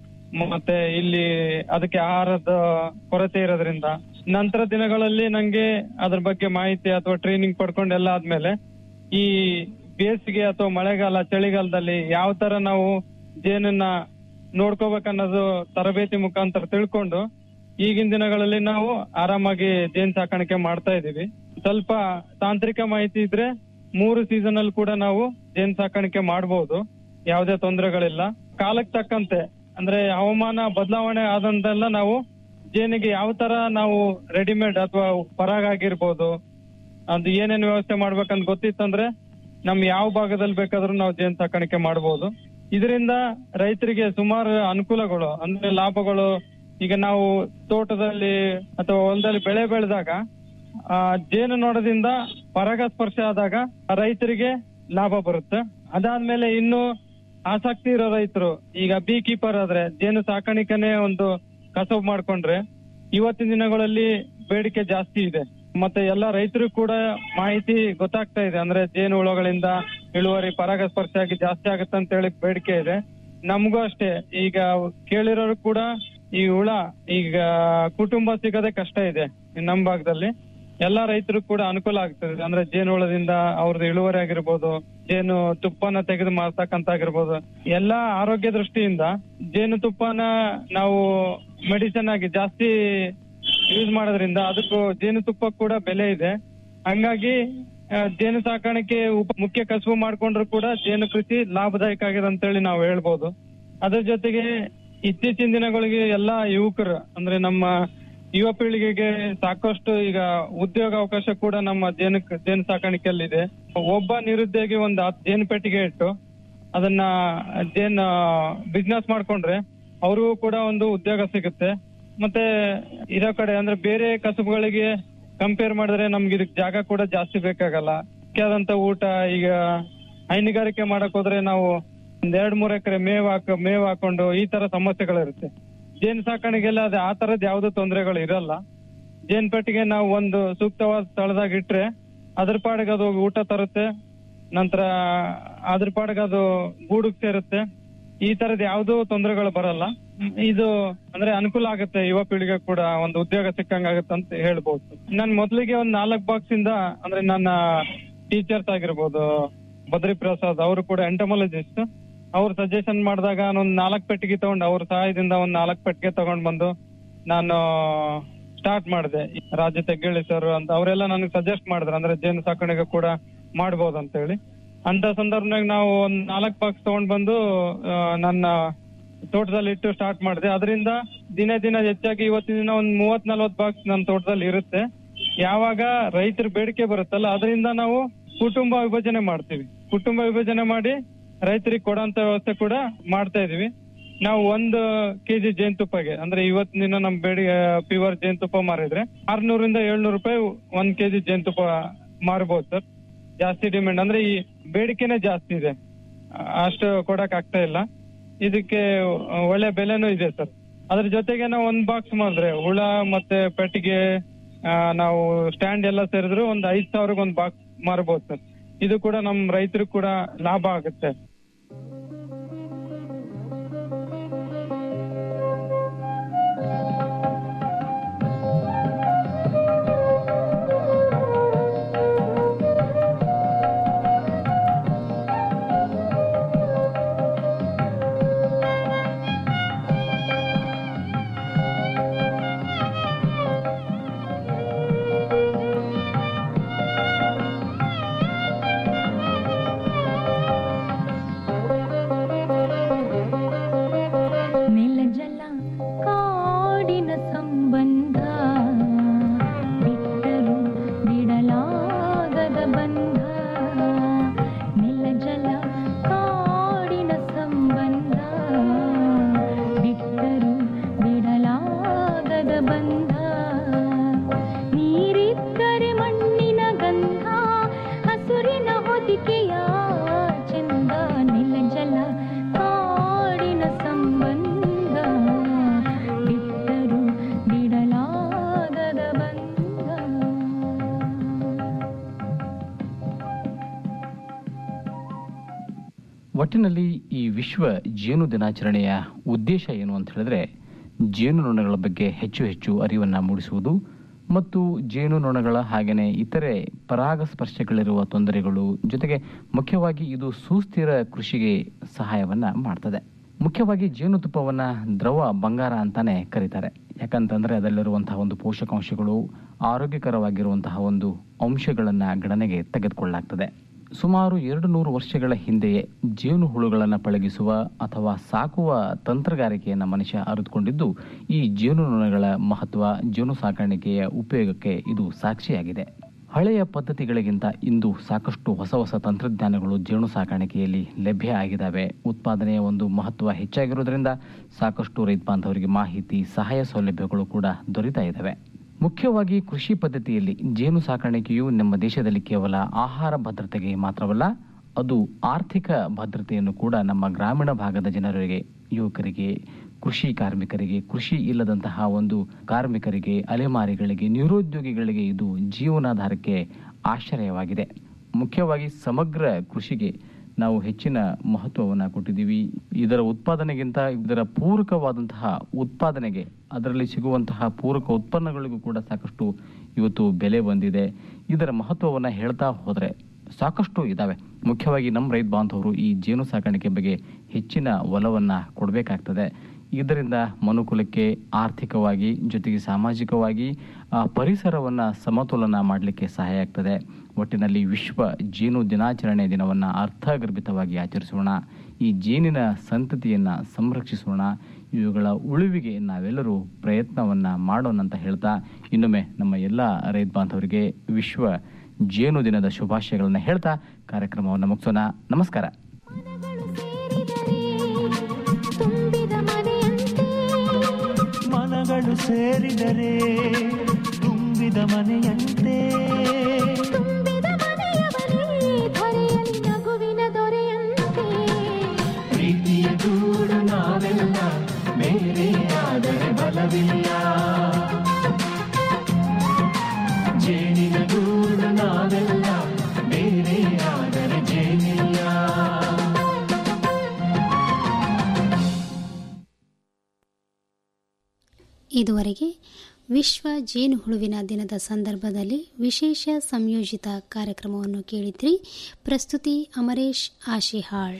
ಮತ್ತೆ ಇಲ್ಲಿ ಅದಕ್ಕೆ ಆಹಾರದ ಕೊರತೆ ಇರೋದ್ರಿಂದ ನಂತರ ದಿನಗಳಲ್ಲಿ ನಂಗೆ ಅದ್ರ ಬಗ್ಗೆ ಮಾಹಿತಿ ಅಥವಾ ಟ್ರೈನಿಂಗ್ ಪಡ್ಕೊಂಡು ಎಲ್ಲ ಆದ್ಮೇಲೆ ಈ ಬೇಸಿಗೆ ಅಥವಾ ಮಳೆಗಾಲ ಚಳಿಗಾಲದಲ್ಲಿ ಯಾವ ತರ ನಾವು ಜೇನನ್ನ ನೋಡ್ಕೋಬೇಕನ್ನೋದು ತರಬೇತಿ ಮುಖಾಂತರ ತಿಳ್ಕೊಂಡು ಈಗಿನ ದಿನಗಳಲ್ಲಿ ನಾವು ಆರಾಮಾಗಿ ಜೇನ್ ಸಾಕಾಣಿಕೆ ಮಾಡ್ತಾ ಇದೀವಿ ಸ್ವಲ್ಪ ತಾಂತ್ರಿಕ ಮಾಹಿತಿ ಇದ್ರೆ ಮೂರು ಸೀಸನ್ ಅಲ್ಲಿ ಕೂಡ ನಾವು ಜೇನ್ ಸಾಕಾಣಿಕೆ ಮಾಡಬಹುದು ಯಾವುದೇ ತೊಂದರೆಗಳಿಲ್ಲ ಕಾಲಕ್ಕೆ ತಕ್ಕಂತೆ ಅಂದ್ರೆ ಹವಾಮಾನ ಬದಲಾವಣೆ ಆದಂತೆಲ್ಲ ನಾವು ಜೇನಿಗೆ ಯಾವ ತರ ನಾವು ರೆಡಿಮೇಡ್ ಅಥವಾ ಪರಾಗ ಆಗಿರ್ಬೋದು ಅದು ಏನೇನ್ ವ್ಯವಸ್ಥೆ ಮಾಡ್ಬೇಕಂತ ಗೊತ್ತಿತ್ತಂದ್ರೆ ನಮ್ ಯಾವ ಭಾಗದಲ್ಲಿ ಬೇಕಾದ್ರೂ ನಾವು ಜೇನ್ ಸಾಕಾಣಿಕೆ ಮಾಡಬಹುದು ಇದರಿಂದ ರೈತರಿಗೆ ಸುಮಾರು ಅನುಕೂಲಗಳು ಅಂದ್ರೆ ಲಾಭಗಳು ಈಗ ನಾವು ತೋಟದಲ್ಲಿ ಅಥವಾ ಹೊಲದಲ್ಲಿ ಬೆಳೆ ಬೆಳೆದಾಗ ಆ ಜೇನು ನೋಡದಿಂದ ಪರಾಗಸ್ಪರ್ಶ ಆದಾಗ ರೈತರಿಗೆ ಲಾಭ ಬರುತ್ತೆ ಅದಾದ್ಮೇಲೆ ಇನ್ನು ಆಸಕ್ತಿ ಇರೋ ರೈತರು ಈಗ ಬೀ ಕೀಪರ್ ಆದ್ರೆ ಜೇನು ಸಾಕಾಣಿಕೆನೆ ಒಂದು ಕಸಬು ಮಾಡ್ಕೊಂಡ್ರೆ ಇವತ್ತಿನ ದಿನಗಳಲ್ಲಿ ಬೇಡಿಕೆ ಜಾಸ್ತಿ ಇದೆ ಮತ್ತೆ ಎಲ್ಲ ರೈತರು ಕೂಡ ಮಾಹಿತಿ ಗೊತ್ತಾಗ್ತಾ ಇದೆ ಅಂದ್ರೆ ಜೇನು ಹುಳಗಳಿಂದ ಇಳುವರಿ ಪರಾಗಸ್ಪರ್ಶ ಆಗಿ ಜಾಸ್ತಿ ಆಗುತ್ತೆ ಅಂತ ಹೇಳಿ ಬೇಡಿಕೆ ಇದೆ ನಮಗೂ ಅಷ್ಟೇ ಈಗ ಕೇಳಿರೋರು ಕೂಡ ಈ ಹುಳ ಈಗ ಕುಟುಂಬ ಸಿಗೋದೇ ಕಷ್ಟ ಇದೆ ನಮ್ಮ ಭಾಗದಲ್ಲಿ ಎಲ್ಲಾ ರೈತರು ಕೂಡ ಅನುಕೂಲ ಆಗ್ತದೆ ಅಂದ್ರೆ ಜೇನು ಹುಳದಿಂದ ಅವ್ರದ್ದು ಇಳುವರಿ ಆಗಿರ್ಬೋದು ಜೇನು ತುಪ್ಪನ ತೆಗೆದು ಮಾರ್ತಕ್ಕಂತ ಆಗಿರ್ಬೋದು ಎಲ್ಲಾ ಆರೋಗ್ಯ ದೃಷ್ಟಿಯಿಂದ ಜೇನು ತುಪ್ಪನ ನಾವು ಮೆಡಿಸಿನ್ ಆಗಿ ಜಾಸ್ತಿ ಯೂಸ್ ಮಾಡೋದ್ರಿಂದ ಅದಕ್ಕೂ ಜೇನು ತುಪ್ಪ ಕೂಡ ಬೆಲೆ ಇದೆ ಹಂಗಾಗಿ ಆ, ಜೇನು ಸಾಕಾಣಿಕೆ ಉಪ ಮುಖ್ಯ ಕಸುಬು ಮಾಡ್ಕೊಂಡ್ರು ಕೂಡ ಜೇನು ಕೃಷಿ ಲಾಭದಾಯಕ ಆಗಿದೆ ಅಂತೇಳಿ ನಾವು ಹೇಳ್ಬೋದು ಅದ್ರ ಜೊತೆಗೆ ಇತ್ತೀಚಿನ ದಿನಗಳಿಗೆ ಎಲ್ಲಾ ಯುವಕರು ಅಂದ್ರೆ ನಮ್ಮ ಯುವ ಪೀಳಿಗೆಗೆ ಸಾಕಷ್ಟು ಈಗ ಉದ್ಯೋಗ ಅವಕಾಶ ಕೂಡ ನಮ್ಮ ಜೇನು ಜೇನು ಸಾಕಾಣಿಕೆಯಲ್ಲಿ ಇದೆ ಒಬ್ಬ ನಿರುದ್ಯೋಗಿ ಒಂದು ಹತ್ತು ಜೇನು ಪೆಟ್ಟಿಗೆ ಇಟ್ಟು ಅದನ್ನ ಜೇನ್ ಬಿಸ್ನೆಸ್ ಮಾಡ್ಕೊಂಡ್ರೆ ಅವ್ರಿಗೂ ಕೂಡ ಒಂದು ಉದ್ಯೋಗ ಸಿಗುತ್ತೆ ಮತ್ತೆ ಇರೋ ಕಡೆ ಅಂದ್ರೆ ಬೇರೆ ಕಸುಬುಗಳಿಗೆ ಕಂಪೇರ್ ಮಾಡಿದ್ರೆ ನಮ್ಗೆ ಇದಕ್ ಜಾಗ ಕೂಡ ಜಾಸ್ತಿ ಬೇಕಾಗಲ್ಲ ಮುಖ್ಯವಾದಂತ ಊಟ ಈಗ ಹೈನುಗಾರಿಕೆ ಮಾಡಕ್ ಹೋದ್ರೆ ನಾವು ಒಂದ್ ಎರಡ್ ಮೂರ್ ಎಕರೆ ಮೇವ್ ಹಾಕ ಮೇವ್ ಹಾಕೊಂಡು ಈ ತರ ಸಮಸ್ಯೆಗಳಿರುತ್ತೆ ಜೇನು ಸಾಕಾಣಿಕೆಲ್ಲ ಅದೇ ಆ ತರದ್ ಯಾವ್ದು ತೊಂದರೆಗಳು ಇರಲ್ಲ ಜೇನ್ ಪೆಟ್ಟಿಗೆ ನಾವು ಒಂದು ಸೂಕ್ತವಾದ ಸ್ಥಳದಾಗ ಇಟ್ರೆ ಅದ್ರ ಪಾಡಿಗೆ ಅದು ಊಟ ತರುತ್ತೆ ನಂತರ ಅದ್ರ ಪಾಡಿಗೆ ಅದು ಗೂಡುಗ್ ಸೇರುತ್ತೆ ಈ ತರದ್ ಯಾವ್ದು ತೊಂದರೆಗಳು ಬರಲ್ಲ ಹ್ಮ್, ಇದು ಅಂದ್ರೆ ಅನುಕೂಲ ಆಗುತ್ತೆ ಯುವ ಪೀಳಿಗೆ ಕೂಡ ಒಂದು ಉದ್ಯೋಗ ಸಿಕ್ಕಂಗ ಆಗುತ್ತೆ ಅಂತ ಹೇಳ್ಬೋದು ನಾನ್ ಮೊದ್ಲಿಗೆ ಒಂದ್ ನಾಲ್ಕ್ ಬಾಕ್ಸ್ ಇಂದ ಅಂದ್ರೆ ನನ್ನ ಟೀಚರ್ಸ್ ಆಗಿರ್ಬೋದು ಬದ್ರಿ ಪ್ರಸಾದ್ ಅವರು ಕೂಡ ಎಂಟಮಾಲಜಿಸ್ಟ್ ಅವ್ರು ಸಜೆಷನ್ ಮಾಡಿದಾಗ ಒಂದ್ ನಾಲ್ಕ್ ಪೆಟ್ಟಿಗೆ ತಗೊಂಡು ಅವ್ರ ಸಹಾಯದಿಂದ ಒಂದ್ ನಾಲ್ಕ್ ಪೆಟ್ಟಿಗೆ ತಗೊಂಡ್ ಬಂದು ನಾನು ಸ್ಟಾರ್ಟ್ ಮಾಡಿದೆ ರಾಜ್ಯ ತೆಗ್ಗೇಳಿ ಸರ್ ಅಂತ ಅವರೆಲ್ಲ ನನಗೆ ಸಜೆಸ್ಟ್ ಮಾಡಿದ್ರು ಅಂದ್ರೆ ಜೇನು ಸಾಕಾಣಿಕೆ ಕೂಡ ಮಾಡ್ಬೋದು ಅಂತ ಹೇಳಿ ಅಂತ ಸಂದರ್ಭನಾಗ ನಾವು ಒಂದ್ ನಾಲ್ಕ್ ಬಾಕ್ಸ್ ತಗೊಂಡ್ ಬಂದು ಆ, ನನ್ನ ತೋಟದಲ್ಲಿ ಇಟ್ಟು ಸ್ಟಾರ್ಟ್ ಮಾಡಿದೆ ಅದರಿಂದ ದಿನೇ ದಿನ ಹೆಚ್ಚಾಗಿ ಇವತ್ತಿನ ದಿನ ಒಂದ್ ಮೂವತ್ ನಲ್ವತ್ ಬಾಕ್ಸ್ ನನ್ನ ತೋಟದಲ್ಲಿ ಇರುತ್ತೆ ಯಾವಾಗ ರೈತರ ಬೇಡಿಕೆ ಬರುತ್ತಲ್ಲ ಅದರಿಂದ ನಾವು ಕುಟುಂಬ ವಿಭಜನೆ ಮಾಡ್ತೀವಿ ಕುಟುಂಬ ವಿಭಜನೆ ಮಾಡಿ ರೈತರಿಗೆ ಕೊಡೋಂತ ವ್ಯವಸ್ಥೆ ಕೂಡ ಮಾಡ್ತಾ ಇದೀವಿ ನಾವು ಒಂದು ಕೆಜಿ ಜೇನುತುಪ್ಪಗೆ ಅಂದ್ರೆ ಇವತ್ತಿನ ದಿನ ನಮ್ ಬೇಡಿ ಪ್ಯೂರ್ ಜೇನುತುಪ್ಪ ಮಾರಿದ್ರೆ ಆರ್ನೂರಿಂದ ಏಳ್ನೂರು ರೂಪಾಯಿ ಒಂದ್ ಕೆಜಿ ಜೇನುತುಪ್ಪ ಮಾರ್ಬೋದು ಸರ್ ಜಾಸ್ತಿ ಡಿಮ್ಯಾಂಡ್ ಅಂದ್ರೆ ಈ ಬೇಡಿಕೆನೆ ಜಾಸ್ತಿ ಇದೆ ಆ- ಅಷ್ಟು ಕೊಡಕ್ ಆಗ್ತಾ ಇಲ್ಲ ಇದಕ್ಕೆ ಒಳ್ಳೆ ಬೆಲೆನೂ ಇದೆ ಸರ್ ಅದ್ರ ಜೊತೆಗೆ ನಾವು ಒಂದ್ ಬಾಕ್ಸ್ ಮಾಡಿದ್ರೆ ಹುಳ ಮತ್ತೆ ಪೆಟ್ಟಿಗೆ ಆ, ನಾವು ಸ್ಟ್ಯಾಂಡ್ ಎಲ್ಲ ಸೇರಿದ್ರು ಒಂದು ಐದ್ ಸಾವಿರಕ್ಕೆ ಒಂದು ಬಾಕ್ಸ್ ಮಾರಬಹುದು ಸರ್ ಇದು ಕೂಡ ನಮ್ ರೈತರಿಗೆ ಕೂಡ ಲಾಭ ಆಗುತ್ತೆ ನೆಲ ಜಲ ಕಾಡಿನ ಸಂಬಂಧ ಬಿಟ್ಟರು ಬಿಡಲಾಗದ ಬಂಧ ನೆಲ ಜಲ ಕಾಡಿನ ಸಂಬಂಧ ಬಿಟ್ಟರು ಬಿಡಲಾಗದ ಬಂಧ ನೀರಿದ್ದರೆ ಮಣ್ಣಿನ ಗಂಧ ಹಸುರಿನ ಹೊದಿಕೆಯ ಚಂದ ನೆಲ ಜಲ ಕಾಡಿನ ಸಂಬಂಧ ಬಿಟ್ಟರು ಬಿಡಲಾಗದ ಬಂಧ ಒಟ್ಟಿನಲ್ಲಿ ಈ ವಿಶ್ವ ಜೇನು ದಿನಾಚರಣೆಯ ಉದ್ದೇಶ ಏನು ಅಂತ ಹೇಳಿದ್ರೆ ಜೇನುನೊಣಗಳ ಬಗ್ಗೆ ಹೆಚ್ಚು ಹೆಚ್ಚು ಅರಿವನ್ನು ಮೂಡಿಸುವುದು ಮತ್ತು ಜೇನುನೊಣಗಳ ಹಾಗೆಯೇ ಇತರೆ ಪರಾಗಸ್ಪರ್ಶಗಳಿರುವ ತೊಂದರೆಗಳು ಜೊತೆಗೆ ಮುಖ್ಯವಾಗಿ ಇದು ಸುಸ್ಥಿರ ಕೃಷಿಗೆ ಸಹಾಯವನ್ನ ಮಾಡ್ತದೆ ಮುಖ್ಯವಾಗಿ ಜೇನುತುಪ್ಪವನ್ನ ದ್ರವ ಬಂಗಾರ ಅಂತಾನೆ ಕರೀತಾರೆ ಯಾಕಂತಂದ್ರೆ ಅದರಲ್ಲಿರುವಂತಹ ಒಂದು ಪೋಷಕಾಂಶಗಳು ಆರೋಗ್ಯಕರವಾಗಿರುವಂತಹ ಒಂದು ಅಂಶಗಳನ್ನ ಗಣನೆಗೆ ತೆಗೆದುಕೊಳ್ಳಲಾಗ್ತದೆ ಸುಮಾರು ಎರಡು ನೂರು ವರ್ಷಗಳ ಹಿಂದೆಯೇ ಜೇನು ಹುಳುಗಳನ್ನು ಪಳಗಿಸುವ ಅಥವಾ ಸಾಕುವ ತಂತ್ರಗಾರಿಕೆಯನ್ನು ಮನುಷ್ಯ ಅರಿತುಕೊಂಡಿದ್ದು ಈ ಜೇನುನೊಣಗಳ ಮಹತ್ವ ಜೇನು ಸಾಕಾಣಿಕೆಯ ಉಪಯೋಗಕ್ಕೆ ಇದು ಸಾಕ್ಷಿಯಾಗಿದೆ ಹಳೆಯ ಪದ್ಧತಿಗಳಿಗಿಂತ ಇಂದು ಸಾಕಷ್ಟು ಹೊಸ ಹೊಸ ತಂತ್ರಜ್ಞಾನಗಳು ಜೇನು ಸಾಕಾಣಿಕೆಯಲ್ಲಿ ಲಭ್ಯ ಆಗಿದ್ದಾವೆ ಉತ್ಪಾದನೆಯ ಒಂದು ಮಹತ್ವ ಹೆಚ್ಚಾಗಿರೋದ್ರಿಂದ ಸಾಕಷ್ಟು ರೈತ ಬಾಂಧವರಿಗೆ ಮಾಹಿತಿ ಸಹಾಯ ಸೌಲಭ್ಯಗಳು ಕೂಡ ದೊರೀತಾ ಇದ್ದಾವೆ ಮುಖ್ಯವಾಗಿ ಕೃಷಿ ಪದ್ಧತಿಯಲ್ಲಿ ಜೇನು ಸಾಕಾಣಿಕೆಯು ನಮ್ಮ ದೇಶದಲ್ಲಿ ಕೇವಲ ಆಹಾರ ಭದ್ರತೆಗೆ ಮಾತ್ರವಲ್ಲ ಅದು ಆರ್ಥಿಕ ಭದ್ರತೆಯನ್ನು ಕೂಡ ನಮ್ಮ ಗ್ರಾಮೀಣ ಭಾಗದ ಜನರಿಗೆ ಯುವಕರಿಗೆ ಕೃಷಿ ಕಾರ್ಮಿಕರಿಗೆ ಕೃಷಿ ಇಲ್ಲದಂತಹ ಒಂದು ಕಾರ್ಮಿಕರಿಗೆ ಅಲೆಮಾರಿಗಳಿಗೆ ನಿರುದ್ಯೋಗಿಗಳಿಗೆ ಇದು ಜೀವನಾಧಾರಕ್ಕೆ ಆಶ್ರಯವಾಗಿದೆ ಮುಖ್ಯವಾಗಿ ಸಮಗ್ರ ಕೃಷಿಗೆ ನಾವು ಹೆಚ್ಚಿನ ಮಹತ್ವವನ್ನು ಕೊಟ್ಟಿದ್ದೀವಿ ಇದರ ಉತ್ಪಾದನೆಗಿಂತ ಇದರ ಪೂರಕವಾದಂತಹ ಉತ್ಪಾದನೆಗೆ ಅದರಲ್ಲಿ ಸಿಗುವಂತಹ ಪೂರಕ ಉತ್ಪನ್ನಗಳಿಗೂ ಕೂಡ ಸಾಕಷ್ಟು ಇವತ್ತು ಬೆಲೆ ಬಂದಿದೆ ಇದರ ಮಹತ್ವವನ್ನು ಹೇಳ್ತಾ ಹೋದರೆ ಸಾಕಷ್ಟು ಇದ್ದಾವೆ ಮುಖ್ಯವಾಗಿ ನಮ್ಮ ರೈತ ಬಾಂಧವರು ಈ ಜೇನು ಸಾಕಾಣಿಕೆ ಬಗ್ಗೆ ಹೆಚ್ಚಿನ ಒಲವನ್ನು ಕೊಡಬೇಕಾಗ್ತದೆ ಇದರಿಂದ ಮನುಕುಲಕ್ಕೆ ಆರ್ಥಿಕವಾಗಿ ಜೊತೆಗೆ ಸಾಮಾಜಿಕವಾಗಿ ಆ, ಪರಿಸರವನ್ನ ಸಮತೋಲನ ಮಾಡಲಿಕ್ಕೆ ಸಹಾಯ ಆಗ್ತದೆ ಒಟ್ಟಿನಲ್ಲಿ ವಿಶ್ವ ಜೇನು ದಿನಾಚರಣೆ ದಿನವನ್ನು ಅರ್ಥಗರ್ಭಿತವಾಗಿ ಆಚರಿಸೋಣ ಈ ಜೇನಿನ ಸಂತತಿಯನ್ನ ಸಂರಕ್ಷಿಸೋಣ ಇವುಗಳ ಉಳಿವಿಗೆ ನಾವೆಲ್ಲರೂ ಪ್ರಯತ್ನವನ್ನ ಮಾಡೋಣ ಅಂತ ಹೇಳ್ತಾ ಇನ್ನೊಮ್ಮೆ ನಮ್ಮ ಎಲ್ಲ ರೈತ ಬಾಂಧವರಿಗೆ ವಿಶ್ವ ಜೇನು ದಿನದ ಶುಭಾಶಯಗಳನ್ನ ಹೇಳ್ತಾ ಕಾರ್ಯಕ್ರಮವನ್ನು ಮುಗಿಸೋಣ ನಮಸ್ಕಾರ ತುಂಬಿದ ಮನೆಯಂತೆ ಮನಗಳು ಸೇರಿದರೆ ತುಂಬಿದ ಮನೆಯಂತೆ ತುಂಬಿದ ಮನೆಯವನೇ ಧರೆಯಲ್ಲಿ ನಗುವಿನ ದೊರೆಯಂತೆ ಪ್ರೀತಿಯ ಗೂಡು ನಾವೆಲ್ಲ ಬೇರೆಯಾದರೆ ಬಲವಿಲ್ಲ ಜೇನಿನ ಗೂಡು ನಾವೆಲ್ಲ ಬೇರೆಯಾದರೆ ಜೇನಿಲ್ಲ ಇದುವರೆಗೆ ವಿಶ್ವ ಜೇನುಹುಳುವಿನ ದಿನದ ಸಂದರ್ಭದಲ್ಲಿ ವಿಶೇಷ ಸಂಯೋಜಿತ ಕಾರ್ಯಕ್ರಮವನ್ನು ಕೇಳಿದ್ರಿ ಪ್ರಸ್ತುತಿ ಅಮರೇಶ್ ಆಶಿಹಾಳ್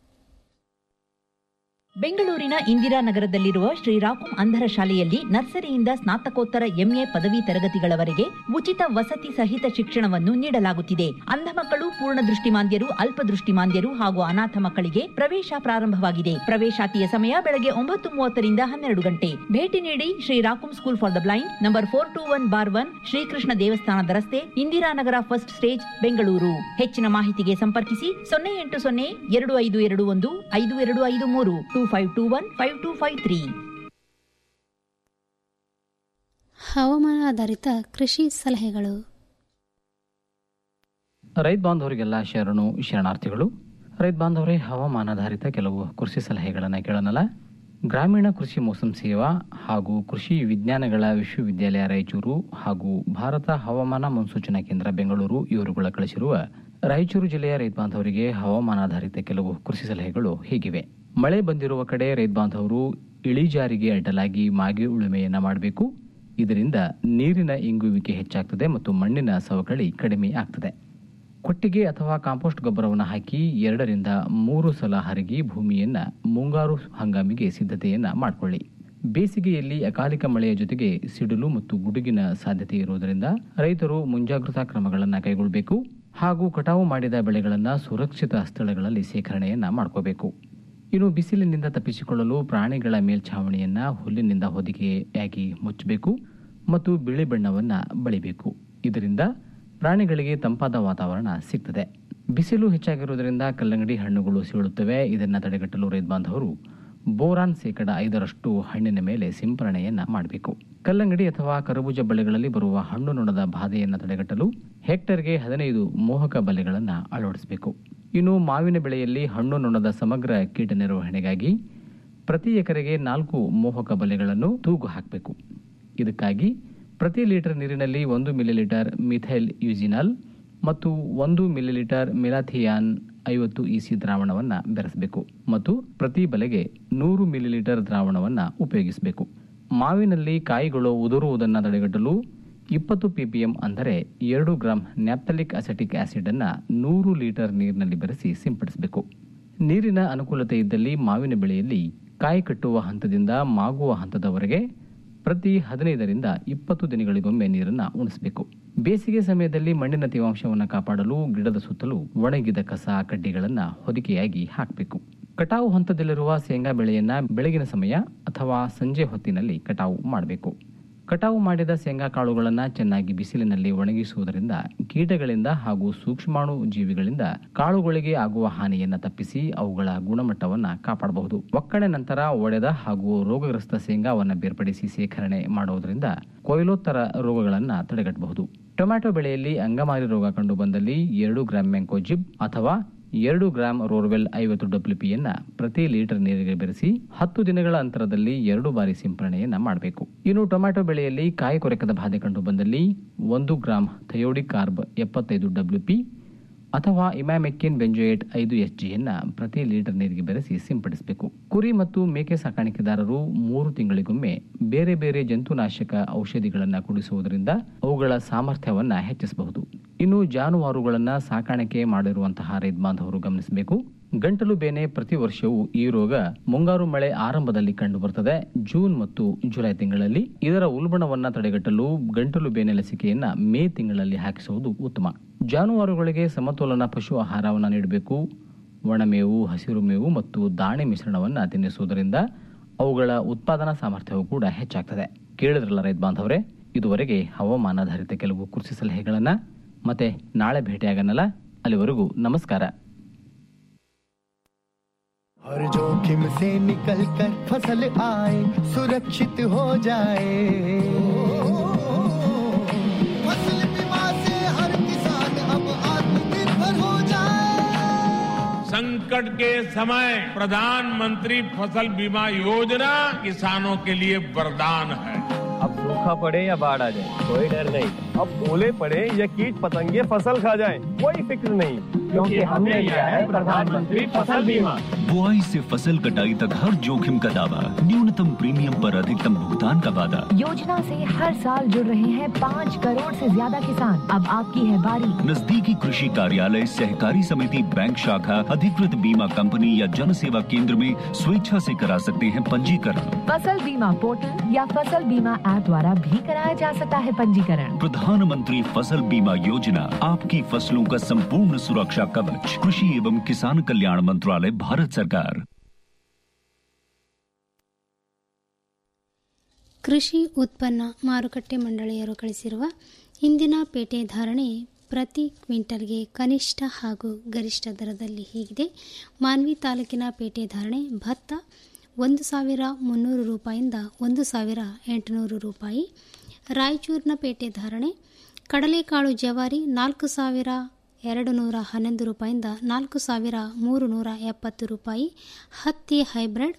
ಬೆಂಗಳೂರಿನ ಇಂದಿರಾನಗರದಲ್ಲಿರುವ ಶ್ರೀರಾಕುಂ ಅಂಧರ ಶಾಲೆಯಲ್ಲಿ ನರ್ಸರಿಯಿಂದ ಸ್ನಾತಕೋತ್ತರ ಎಂಎ ಪದವಿ ತರಗತಿಗಳವರೆಗೆ ಉಚಿತ ವಸತಿ ಸಹಿತ ಶಿಕ್ಷಣವನ್ನು ನೀಡಲಾಗುತ್ತಿದೆ ಅಂಧ ಮಕ್ಕಳು ಪೂರ್ಣ ದೃಷ್ಟಿಮಾಂದ್ಯರು ಅಲ್ಪದೃಷ್ಟಿಮಾಂದ್ಯರು ಹಾಗೂ ಅನಾಥ ಮಕ್ಕಳಿಗೆ ಪ್ರವೇಶ ಪ್ರಾರಂಭವಾಗಿದೆ ಪ್ರವೇಶಾತಿಯ ಸಮಯ ಬೆಳಗ್ಗೆ ಒಂಬತ್ತು ಮೂವತ್ತರಿಂದ ಹನ್ನೆರಡು ಗಂಟೆ ಭೇಟಿ ನೀಡಿ ಶ್ರೀರಾಕುಂ school for the blind number four two one bar one Shrikrishna ದೇವಸ್ಥಾನದ ರಸ್ತೆ ಇಂದಿರಾನಗರ ಫಸ್ಟ್ ಸ್ಟೇಜ್ ಬೆಂಗಳೂರು ಹೆಚ್ಚಿನ ಮಾಹಿತಿಗೆ ಸಂಪರ್ಕಿಸಿ ಸೊನ್ನೆ ಎಂಟು ಸೊನ್ನೆ ಎರಡು ಐದು ಎರಡು ಒಂದು ಐದು ಎರಡು ಐದು ಮೂರು two five two one five two five three ಹವಾಮಾನ ಆಧಾರಿತ ಕೃಷಿ ಸಲಹೆಗಳು ರೈತ ಬಾಂಧವರಿಗೆಲ್ಲ ಶರಣು ಶರಣಾರ್ಥಿಗಳು ರೈತ ಬಾಂಧವರೇ ಹವಾಮಾನಾಧಾರಿತ ಕೆಲವು ಕೃಷಿ ಸಲಹೆಗಳನ್ನು ಕೇಳೋಣಲ್ಲ ಗ್ರಾಮೀಣ ಕೃಷಿ ಮೋಸಂ ಸೇವಾ ಹಾಗೂ ಕೃಷಿ ವಿಜ್ಞಾನಗಳ ವಿಶ್ವವಿದ್ಯಾಲಯ ರಾಯಚೂರು ಹಾಗೂ ಭಾರತ ಹವಾಮಾನ ಮುನ್ಸೂಚನಾ ಕೇಂದ್ರ ಬೆಂಗಳೂರು ಇವರುಗಳ ಕಳಿಸಿರುವ ರಾಯಚೂರು ಜಿಲ್ಲೆಯ ರೈತ ಬಾಂಧವರಿಗೆ ಹವಾಮಾನಾಧಾರಿತ ಕೆಲವು ಕೃಷಿ ಸಲಹೆಗಳು ಹೀಗಿವೆ ಮಳೆ ಬಂದಿರುವ ಕಡೆ ರೈತ ಬಾಂಧವರು ಇಳಿಜಾರಿಗೆ ಅಡ್ಡಲಾಗಿ ಮಾಗಿ ಉಳುಮೆಯನ್ನ ಮಾಡಬೇಕು ಇದರಿಂದ ನೀರಿನ ಇಂಗುವಿಕೆ ಹೆಚ್ಚಾಗ್ತದೆ ಮತ್ತು ಮಣ್ಣಿನ ಸವಕಳಿ ಕಡಿಮೆ ಆಗ್ತದೆ ಕೊಟ್ಟಿಗೆ ಅಥವಾ ಕಾಂಪೋಸ್ಟ್ ಗೊಬ್ಬರವನ್ನು ಹಾಕಿ ಎರಡರಿಂದ ಮೂರು ಸಲ ಹರಗಿ ಭೂಮಿಯನ್ನ ಮುಂಗಾರು ಹಂಗಾಮಿಗೆ ಸಿದ್ಧತೆಯನ್ನ ಮಾಡಿಕೊಳ್ಳಿ ಬೇಸಿಗೆಯಲ್ಲಿ ಅಕಾಲಿಕ ಮಳೆಯ ಜೊತೆಗೆ ಸಿಡಿಲು ಮತ್ತು ಗುಡುಗಿನ ಸಾಧ್ಯತೆ ಇರುವುದರಿಂದ ರೈತರು ಮುಂಜಾಗ್ರತಾ ಕ್ರಮಗಳನ್ನು ಕೈಗೊಳ್ಳಬೇಕು ಹಾಗೂ ಕಟಾವು ಮಾಡಿದ ಬೆಳೆಗಳನ್ನು ಸುರಕ್ಷಿತ ಸ್ಥಳಗಳಲ್ಲಿ ಸೇಖರಣೆಯನ್ನ ಮಾಡ್ಕೋಬೇಕು ಇನ್ನು ಬಿಸಿಲಿನಿಂದ ತಪ್ಪಿಸಿಕೊಳ್ಳಲು ಪ್ರಾಣಿಗಳ ಮೇಲ್ಛಾವಣಿಯನ್ನ ಹುಲ್ಲಿನಿಂದ ಹೊದಿಕೆಯಾಗಿ ಮುಚ್ಚಬೇಕು ಮತ್ತು ಬಿಳಿ ಬಣ್ಣವನ್ನ ಬಳಿಬೇಕು ಇದರಿಂದ ಪ್ರಾಣಿಗಳಿಗೆ ತಂಪಾದ ವಾತಾವರಣ ಸಿಗ್ತದೆ ಬಿಸಿಲು ಹೆಚ್ಚಾಗಿರುವುದರಿಂದ ಕಲ್ಲಂಗಡಿ ಹಣ್ಣುಗಳು ಸೀಳುತ್ತವೆ ಇದನ್ನ ತಡೆಗಟ್ಟಲು ರೈತ ಬಾಂಧವರು ಬೋರಾನ್ ಶೇಕಡ ಐದರಷ್ಟು ಹಣ್ಣಿನ ಮೇಲೆ ಸಿಂಪರಣೆಯನ್ನ ಮಾಡಬೇಕು ಕಲ್ಲಂಗಡಿ ಅಥವಾ ಕರಬೂಜ ಬಳ್ಳಿಗಳಲ್ಲಿ ಬರುವ ಹಣ್ಣು ನೊಣದ ಬಾಧೆಯನ್ನು ತಡೆಗಟ್ಟಲು ಹೆಕ್ಟರ್ಗೆ ಹದಿನೈದು ಮೋಹಕ ಬಲೆಗಳನ್ನು ಅಳವಡಿಸಬೇಕು ಇನ್ನು ಮಾವಿನ ಬೆಳೆಯಲ್ಲಿ ಹಣ್ಣು ನೊಣದ ಸಮಗ್ರ ಕೀಟ ನಿರ್ವಹಣೆಗಾಗಿ ಪ್ರತಿ ಎಕರೆಗೆ ನಾಲ್ಕು ಮೋಹಕ ಬಲೆಗಳನ್ನು ತೂಗು ಹಾಕಬೇಕು ಇದಕ್ಕಾಗಿ ಪ್ರತಿ ಲೀಟರ್ ನೀರಿನಲ್ಲಿ ಒಂದು ಮಿಲಿಲೀಟರ್ ಮಿಥೈಲ್ ಯೂಜಿನಾಲ್ ಮತ್ತು ಒಂದು ಮಿಲಿಲೀಟರ್ ಮಿಲಾಥಿಯಾನ್ ಐವತ್ತು ಇಸಿ ದ್ರಾವಣವನ್ನು ಬೆರೆಸಬೇಕು ಮತ್ತು ಪ್ರತಿ ಬಲೆಗೆ ನೂರು ಮಿಲಿಲೀಟರ್ ದ್ರಾವಣವನ್ನು ಉಪಯೋಗಿಸಬೇಕು ಮಾವಿನಲ್ಲಿ ಕಾಯಿಗಳು ಉದುರುವುದನ್ನು ತಡೆಗಟ್ಟಲು ಇಪ್ಪತ್ತು ಪಿಪಿಎಂ ಅಂದರೆ ಎರಡು ಗ್ರಾಂ ನ್ಯಾಪ್ತಲಿಕ್ ಅಸೆಟಿಕ್ ಆಸಿಡ್ ಅನ್ನ ನೂರು ಲೀಟರ್ ನೀರಿನಲ್ಲಿ ಬೆರೆಸಿ ಸಿಂಪಡಿಸಬೇಕು ನೀರಿನ ಅನುಕೂಲತೆ ಇದ್ದಲ್ಲಿ ಮಾವಿನ ಬೆಳೆಯಲ್ಲಿ ಕಾಯಿ ಕಟ್ಟುವ ಹಂತದಿಂದ ಮಾಗುವ ಹಂತದವರೆಗೆ ಪ್ರತಿ ಹದಿನೈದರಿಂದ ಇಪ್ಪತ್ತು ದಿನಗಳಿಗೊಮ್ಮೆ ನೀರನ್ನು ಉಣಿಸಬೇಕು ಬೇಸಿಗೆ ಸಮಯದಲ್ಲಿ ಮಣ್ಣಿನ ತೇವಾಂಶವನ್ನು ಕಾಪಾಡಲು ಗಿಡದ ಸುತ್ತಲೂ ಒಣಗಿದ ಕಸ ಕಡ್ಡಿಗಳನ್ನು ಹೊದಿಕೆಯಾಗಿ ಹಾಕಬೇಕು ಕಟಾವು ಹಂತದಲ್ಲಿರುವ ಶೇಂಗಾ ಬೆಳೆಯನ್ನ ಬೆಳಗಿನ ಸಮಯ ಅಥವಾ ಸಂಜೆ ಹೊತ್ತಿನಲ್ಲಿ ಕಟಾವು ಮಾಡಬೇಕು ಕಟಾವು ಮಾಡಿದ ಶೇಂಗಾ ಕಾಳುಗಳನ್ನು ಚೆನ್ನಾಗಿ ಬಿಸಿಲಿನಲ್ಲಿ ಒಣಗಿಸುವುದರಿಂದ ಕೀಟಗಳಿಂದ ಹಾಗೂ ಸೂಕ್ಷ್ಮಾಣು ಜೀವಿಗಳಿಂದ ಕಾಳುಗಳಿಗೆ ಆಗುವ ಹಾನಿಯನ್ನ ತಪ್ಪಿಸಿ ಅವುಗಳ ಗುಣಮಟ್ಟವನ್ನ ಕಾಪಾಡಬಹುದು ಒಕ್ಕಣೆ ನಂತರ ಒಡೆದ ಹಾಗೂ ರೋಗಗ್ರಸ್ತ ಶೇಂಗಾವನ್ನ ಬೇರ್ಪಡಿಸಿ ಸೇಖರಣೆ ಮಾಡುವುದರಿಂದ ಕೊಯ್ಲೋತ್ತರ ರೋಗಗಳನ್ನ ತಡೆಗಟ್ಟಬಹುದು ಟೊಮ್ಯಾಟೊ ಬೆಳೆಯಲ್ಲಿ ಅಂಗಮಾರಿ ರೋಗ ಕಂಡು ಬಂದಲ್ಲಿ ಎರಡು ಗ್ರಾಂ ಮೆಂಕೋಜಿಬ್ ಅಥವಾ ಎರಡು ಗ್ರಾಂ ರೋರ್ವೆಲ್ ಐವತ್ತು ಡಬ್ಲ್ಯೂಪಿಯನ್ನ ಪ್ರತಿ ಲೀಟರ್ ನೀರಿಗೆ ಬೆರೆಸಿ ಹತ್ತು ದಿನಗಳ ಅಂತರದಲ್ಲಿ ಎರಡು ಬಾರಿ ಸಿಂಪರಣೆಯನ್ನ ಮಾಡಬೇಕು ಇನ್ನು ಟೊಮ್ಯಾಟೊ ಬೆಳೆಯಲ್ಲಿ ಕಾಯಿ ಕೊರೆಕದ ಬಾಧೆ ಕಂಡು ಬಂದಲ್ಲಿ ಒಂದು ಗ್ರಾಂ ಥಯೋಡಿಕ್ ಕಾರ್ಬ್ ಎಪ್ಪತ್ತೈದು ಡಬ್ಲ್ಯೂಪಿ ಅಥವಾ ಇಮ್ಯಾಮೆಕ್ಕಿನ್ ಬೆಂಜೋಯೇಟ್ ಐದು ಎಸ್ ಜಿಯನ್ನ ಪ್ರತಿ ಲೀಟರ್ ನೀರಿಗೆ ಬೆರೆಸಿ ಸಿಂಪಡಿಸಬೇಕು ಕುರಿ ಮತ್ತು ಮೇಕೆ ಸಾಕಾಣಿಕೆದಾರರು ಮೂರು ತಿಂಗಳಿಗೊಮ್ಮೆ ಬೇರೆ ಬೇರೆ ಜಂತುನಾಶಕ ಔಷಧಿಗಳನ್ನು ಕುಡಿಸುವುದರಿಂದ ಅವುಗಳ ಸಾಮರ್ಥ್ಯವನ್ನ ಹೆಚ್ಚಿಸಬಹುದು ಇನ್ನು ಜಾನುವಾರುಗಳನ್ನ ಸಾಕಾಣಿಕೆ ಮಾಡಿರುವಂತಹ ರೈತ ಬಾಂಧವರು ಗಮನಿಸಬೇಕು ಗಂಟಲು ಬೇನೆ ಪ್ರತಿ ವರ್ಷವೂ ಈ ರೋಗ ಮುಂಗಾರು ಮಳೆ ಆರಂಭದಲ್ಲಿ ಕಂಡುಬರುತ್ತದೆ ಜೂನ್ ಮತ್ತು ಜುಲೈ ತಿಂಗಳಲ್ಲಿ ಇದರ ಉಲ್ಬಣವನ್ನ ತಡೆಗಟ್ಟಲು ಗಂಟಲು ಬೇನೆ ಲಸಿಕೆಯನ್ನ ಮೇ ತಿಂಗಳಲ್ಲಿ ಹಾಕಿಸುವುದು ಉತ್ತಮ ಜಾನುವಾರುಗಳಿಗೆ ಸಮತೋಲನ ಪಶು ಆಹಾರವನ್ನು ನೀಡಬೇಕು ಒಣಮೇವು ಹಸಿರು ಮೇವು ಮತ್ತು ದಾಣೆ ಮಿಶ್ರಣವನ್ನು ತಿನ್ನಿಸುವುದರಿಂದ ಅವುಗಳ ಉತ್ಪಾದನಾ ಸಾಮರ್ಥ್ಯವೂ ಕೂಡ ಹೆಚ್ಚಾಗ್ತದೆ ಕೇಳಿದ್ರಲ್ಲ ರೈತ ಬಾಂಧವರೇ ಇದುವರೆಗೆ ಹವಾಮಾನಾಧಾರಿತ ಕೆಲವು ಕೃಷಿ ಸಲಹೆಗಳನ್ನ ಮತ್ತೆ ನಾಳೆ ಭೇಟಿಯಾಗನಲ್ಲ ಅಲ್ಲಿವರೆಗೂ ನಮಸ್ಕಾರ हर जोखिम से निकल कर फसल आए सुरक्षित हो जाए फसल बीमा से हर किसान अब आत्मनिर्भर हो जाए संकट के समय प्रधानमंत्री फसल बीमा योजना किसानों के लिए वरदान है अब सूखा पड़े या बाढ़ आ जाए कोई डर नहीं अब ओले पड़े या कीट पतंगे फसल खा जाए कोई फिक्र नहीं क्योंकि हमने लिया है प्रधानमंत्री फसल बीमा बुआई से फसल कटाई तक हर जोखिम का दावा न्यूनतम प्रीमियम पर अधिकतम भुगतान का वादा योजना से हर साल जुड़ रहे हैं पाँच करोड़ से ज्यादा किसान अब आपकी है बारी नजदीकी कृषि कार्यालय सहकारी समिति बैंक शाखा अधिकृत बीमा कंपनी या जन सेवा केंद्र में स्वेच्छा से करा सकते हैं पंजीकरण फसल बीमा पोर्टल या फसल बीमा ऐप द्वारा भी कराया जा सकता है पंजीकरण प्रधानमंत्री फसल बीमा योजना आपकी फसलों का संपूर्ण सुरक्षा कवच कृषि एवं किसान कल्याण मंत्रालय भारत सरकार ಕೃಷಿ ಉತ್ಪನ್ನ ಮಾರುಕಟ್ಟೆ ಮಂಡಳಿಯರು ಕಳಿಸಿರುವ ಇಂದಿನ ಪೇಟೆ ಧಾರಣೆ ಪ್ರತಿ ಕ್ವಿಂಟಲ್ಗೆ ಕನಿಷ್ಠ ಹಾಗೂ ಗರಿಷ್ಠ ದರದಲ್ಲಿ ಹೀಗಿದೆ ಮಾನ್ವಿ ತಾಲೂಕಿನ ಪೇಟೆ ಧಾರಣೆ ಭತ್ತ ಒಂದು ಸಾವಿರ ಮುನ್ನೂರು ರೂಪಾಯಿಂದ ಒಂದು ಸಾವಿರ ಎಂಟುನೂರು ರೂಪಾಯಿ ರಾಯಚೂರಿನ ಪೇಟೆ ಧಾರಣೆ ಕಡಲೆಕಾಳು ಜವಾರಿ ನಾಲ್ಕು ಸಾವಿರ ಎರಡು ನೂರ ಹನ್ನೊಂದು ರೂಪಾಯಿಂದ ನಾಲ್ಕು ಸಾವಿರ ಮೂರು ನೂರ ಎಪ್ಪತ್ತು ರೂಪಾಯಿ ಹತ್ತಿ ಹೈಬ್ರಿಡ್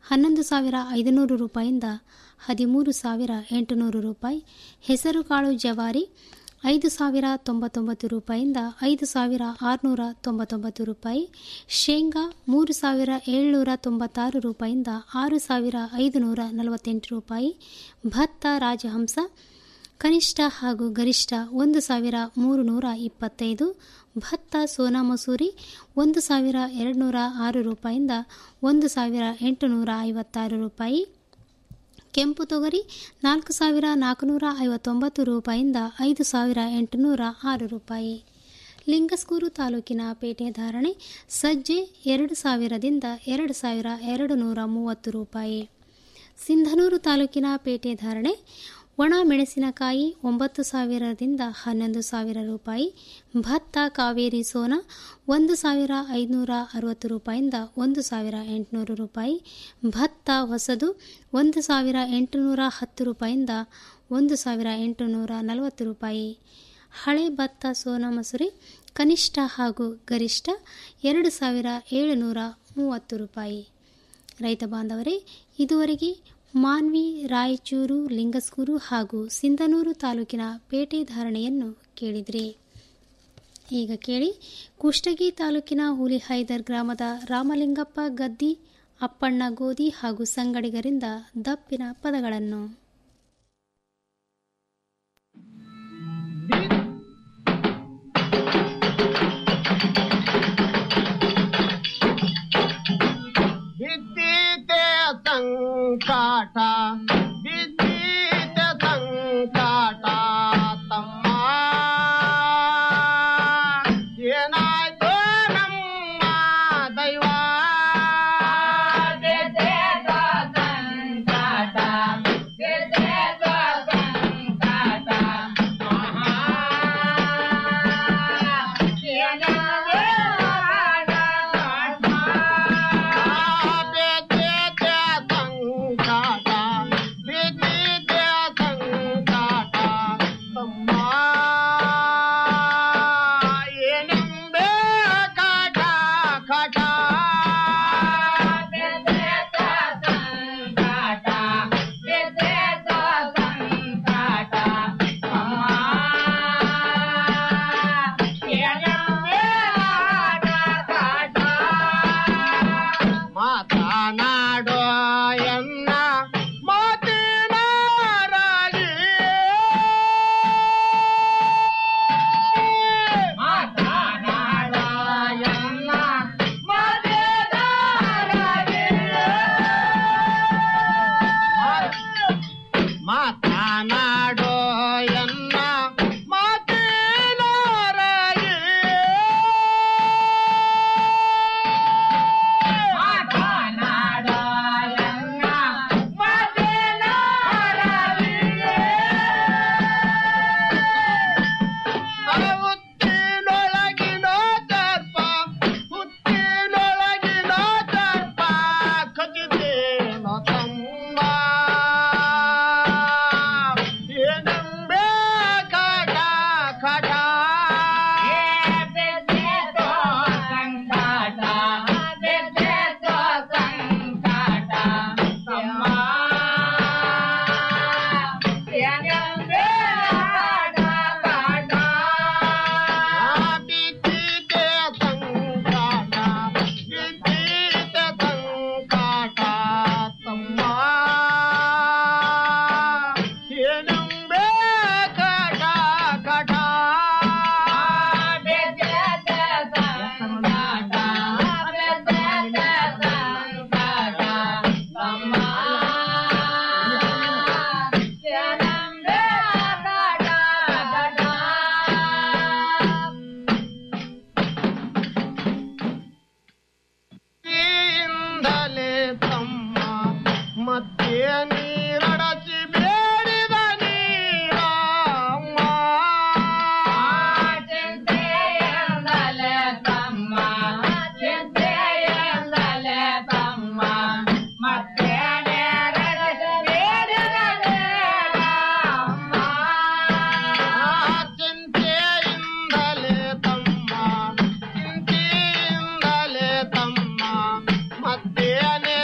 ಹನ್ನೊಂದು ಸಾವಿರ ಐದುನೂರು ರೂಪಾಯಿಂದ ಹದಿಮೂರು ಸಾವಿರ ಎಂಟುನೂರು ರೂಪಾಯಿ ಹೆಸರುಕಾಳು ಜವಾರಿ ಐದು ಸಾವಿರ ತೊಂಬತ್ತೊಂಬತ್ತು ರೂಪಾಯಿಂದ ಐದು ಸಾವಿರ ಆರುನೂರ ತೊಂಬತ್ತೊಂಬತ್ತು ರೂಪಾಯಿ ಶೇಂಗಾ ಮೂರು ಸಾವಿರ ಏಳ್ನೂರ ತೊಂಬತ್ತಾರು ರೂಪಾಯಿಂದ ಆರು ಸಾವಿರ ಐದುನೂರ ನಲವತ್ತೆಂಟು ರೂಪಾಯಿ ಭತ್ತ ರಾಜಹಂಸ ಕನಿಷ್ಠ ಹಾಗೂ ಗರಿಷ್ಠ ಒಂದು ಸಾವಿರ ಮೂರು ನೂರ ಇಪ್ಪತ್ತೈದು ಭತ್ತ ಸೋನಾ ಮಸೂರಿ ಒಂದು ಸಾವಿರ ಎರಡುನೂರ ಆರು ರೂಪಾಯಿಂದ ಒಂದು ಸಾವಿರ ಎಂಟುನೂರ ಐವತ್ತಾರು ರೂಪಾಯಿ ಕೆಂಪು ತೊಗರಿ ನಾಲ್ಕು ಸಾವಿರ ನಾಲ್ಕುನೂರ ಐವತ್ತೊಂಬತ್ತು ರೂಪಾಯಿಂದ ಐದು ಸಾವಿರ ಎಂಟುನೂರ ಆರು ರೂಪಾಯಿ ಲಿಂಗಸ್ಕೂರು ತಾಲೂಕಿನ ಪೇಟೆ ಧಾರಣೆ ಸಜ್ಜೆ ಎರಡು ಸಾವಿರದಿಂದ ಎರಡು ಸಾವಿರ ಎರಡು ನೂರ ಮೂವತ್ತು ರೂಪಾಯಿ ಸಿಂಧನೂರು ತಾಲೂಕಿನ ಪೇಟೆ ಧಾರಣೆ ಒಣ ಮೆಣಸಿನಕಾಯಿ ಒಂಬತ್ತು ಸಾವಿರದಿಂದ ಹನ್ನೊಂದು ಸಾವಿರ ರೂಪಾಯಿ ಭತ್ತ ಕಾವೇರಿ ಸೋನಾ ಒಂದು ಸಾವಿರ ಐದುನೂರ ಅರವತ್ತು ರೂಪಾಯಿಂದ ಒಂದು ಸಾವಿರ ಎಂಟುನೂರು ರೂಪಾಯಿ ಭತ್ತ ಹೊಸದು ಒಂದು ಸಾವಿರ ಎಂಟುನೂರ ಹತ್ತು ರೂಪಾಯಿಂದ ಒಂದು ಸಾವಿರ ಎಂಟುನೂರ ನಲವತ್ತು ರೂಪಾಯಿ ಹಳೆ ಭತ್ತ ಸೋನಾ ಮಸೂರಿ ಕನಿಷ್ಠ ಹಾಗೂ ಗರಿಷ್ಠ ಎರಡು ಸಾವಿರ ಏಳುನೂರ ಮೂವತ್ತು ರೂಪಾಯಿ ರೈತ ಬಾಂಧವರೇ ಇದುವರೆಗೆ ಮಾನ್ವಿ ರಾಯಚೂರು ಲಿಂಗಸ್ಕೂರು ಹಾಗೂ ಸಿಂಧನೂರು ತಾಲೂಕಿನ ಪೇಟೆ ಧಾರಣೆಯನ್ನು ಕೇಳಿದ್ರಿ ಈಗ ಕೇಳಿ ಕುಷ್ಟಗಿ ತಾಲೂಕಿನ ಹುಲಿಹೈದರ್ ಗ್ರಾಮದ ರಾಮಲಿಂಗಪ್ಪ ಗದ್ದಿ ಅಪ್ಪಣ್ಣ ಗೋಧಿ ಹಾಗೂ ಸಂಗಡಿಗರಿಂದ ದಪ್ಪಿನ ಪದಗಳನ್ನು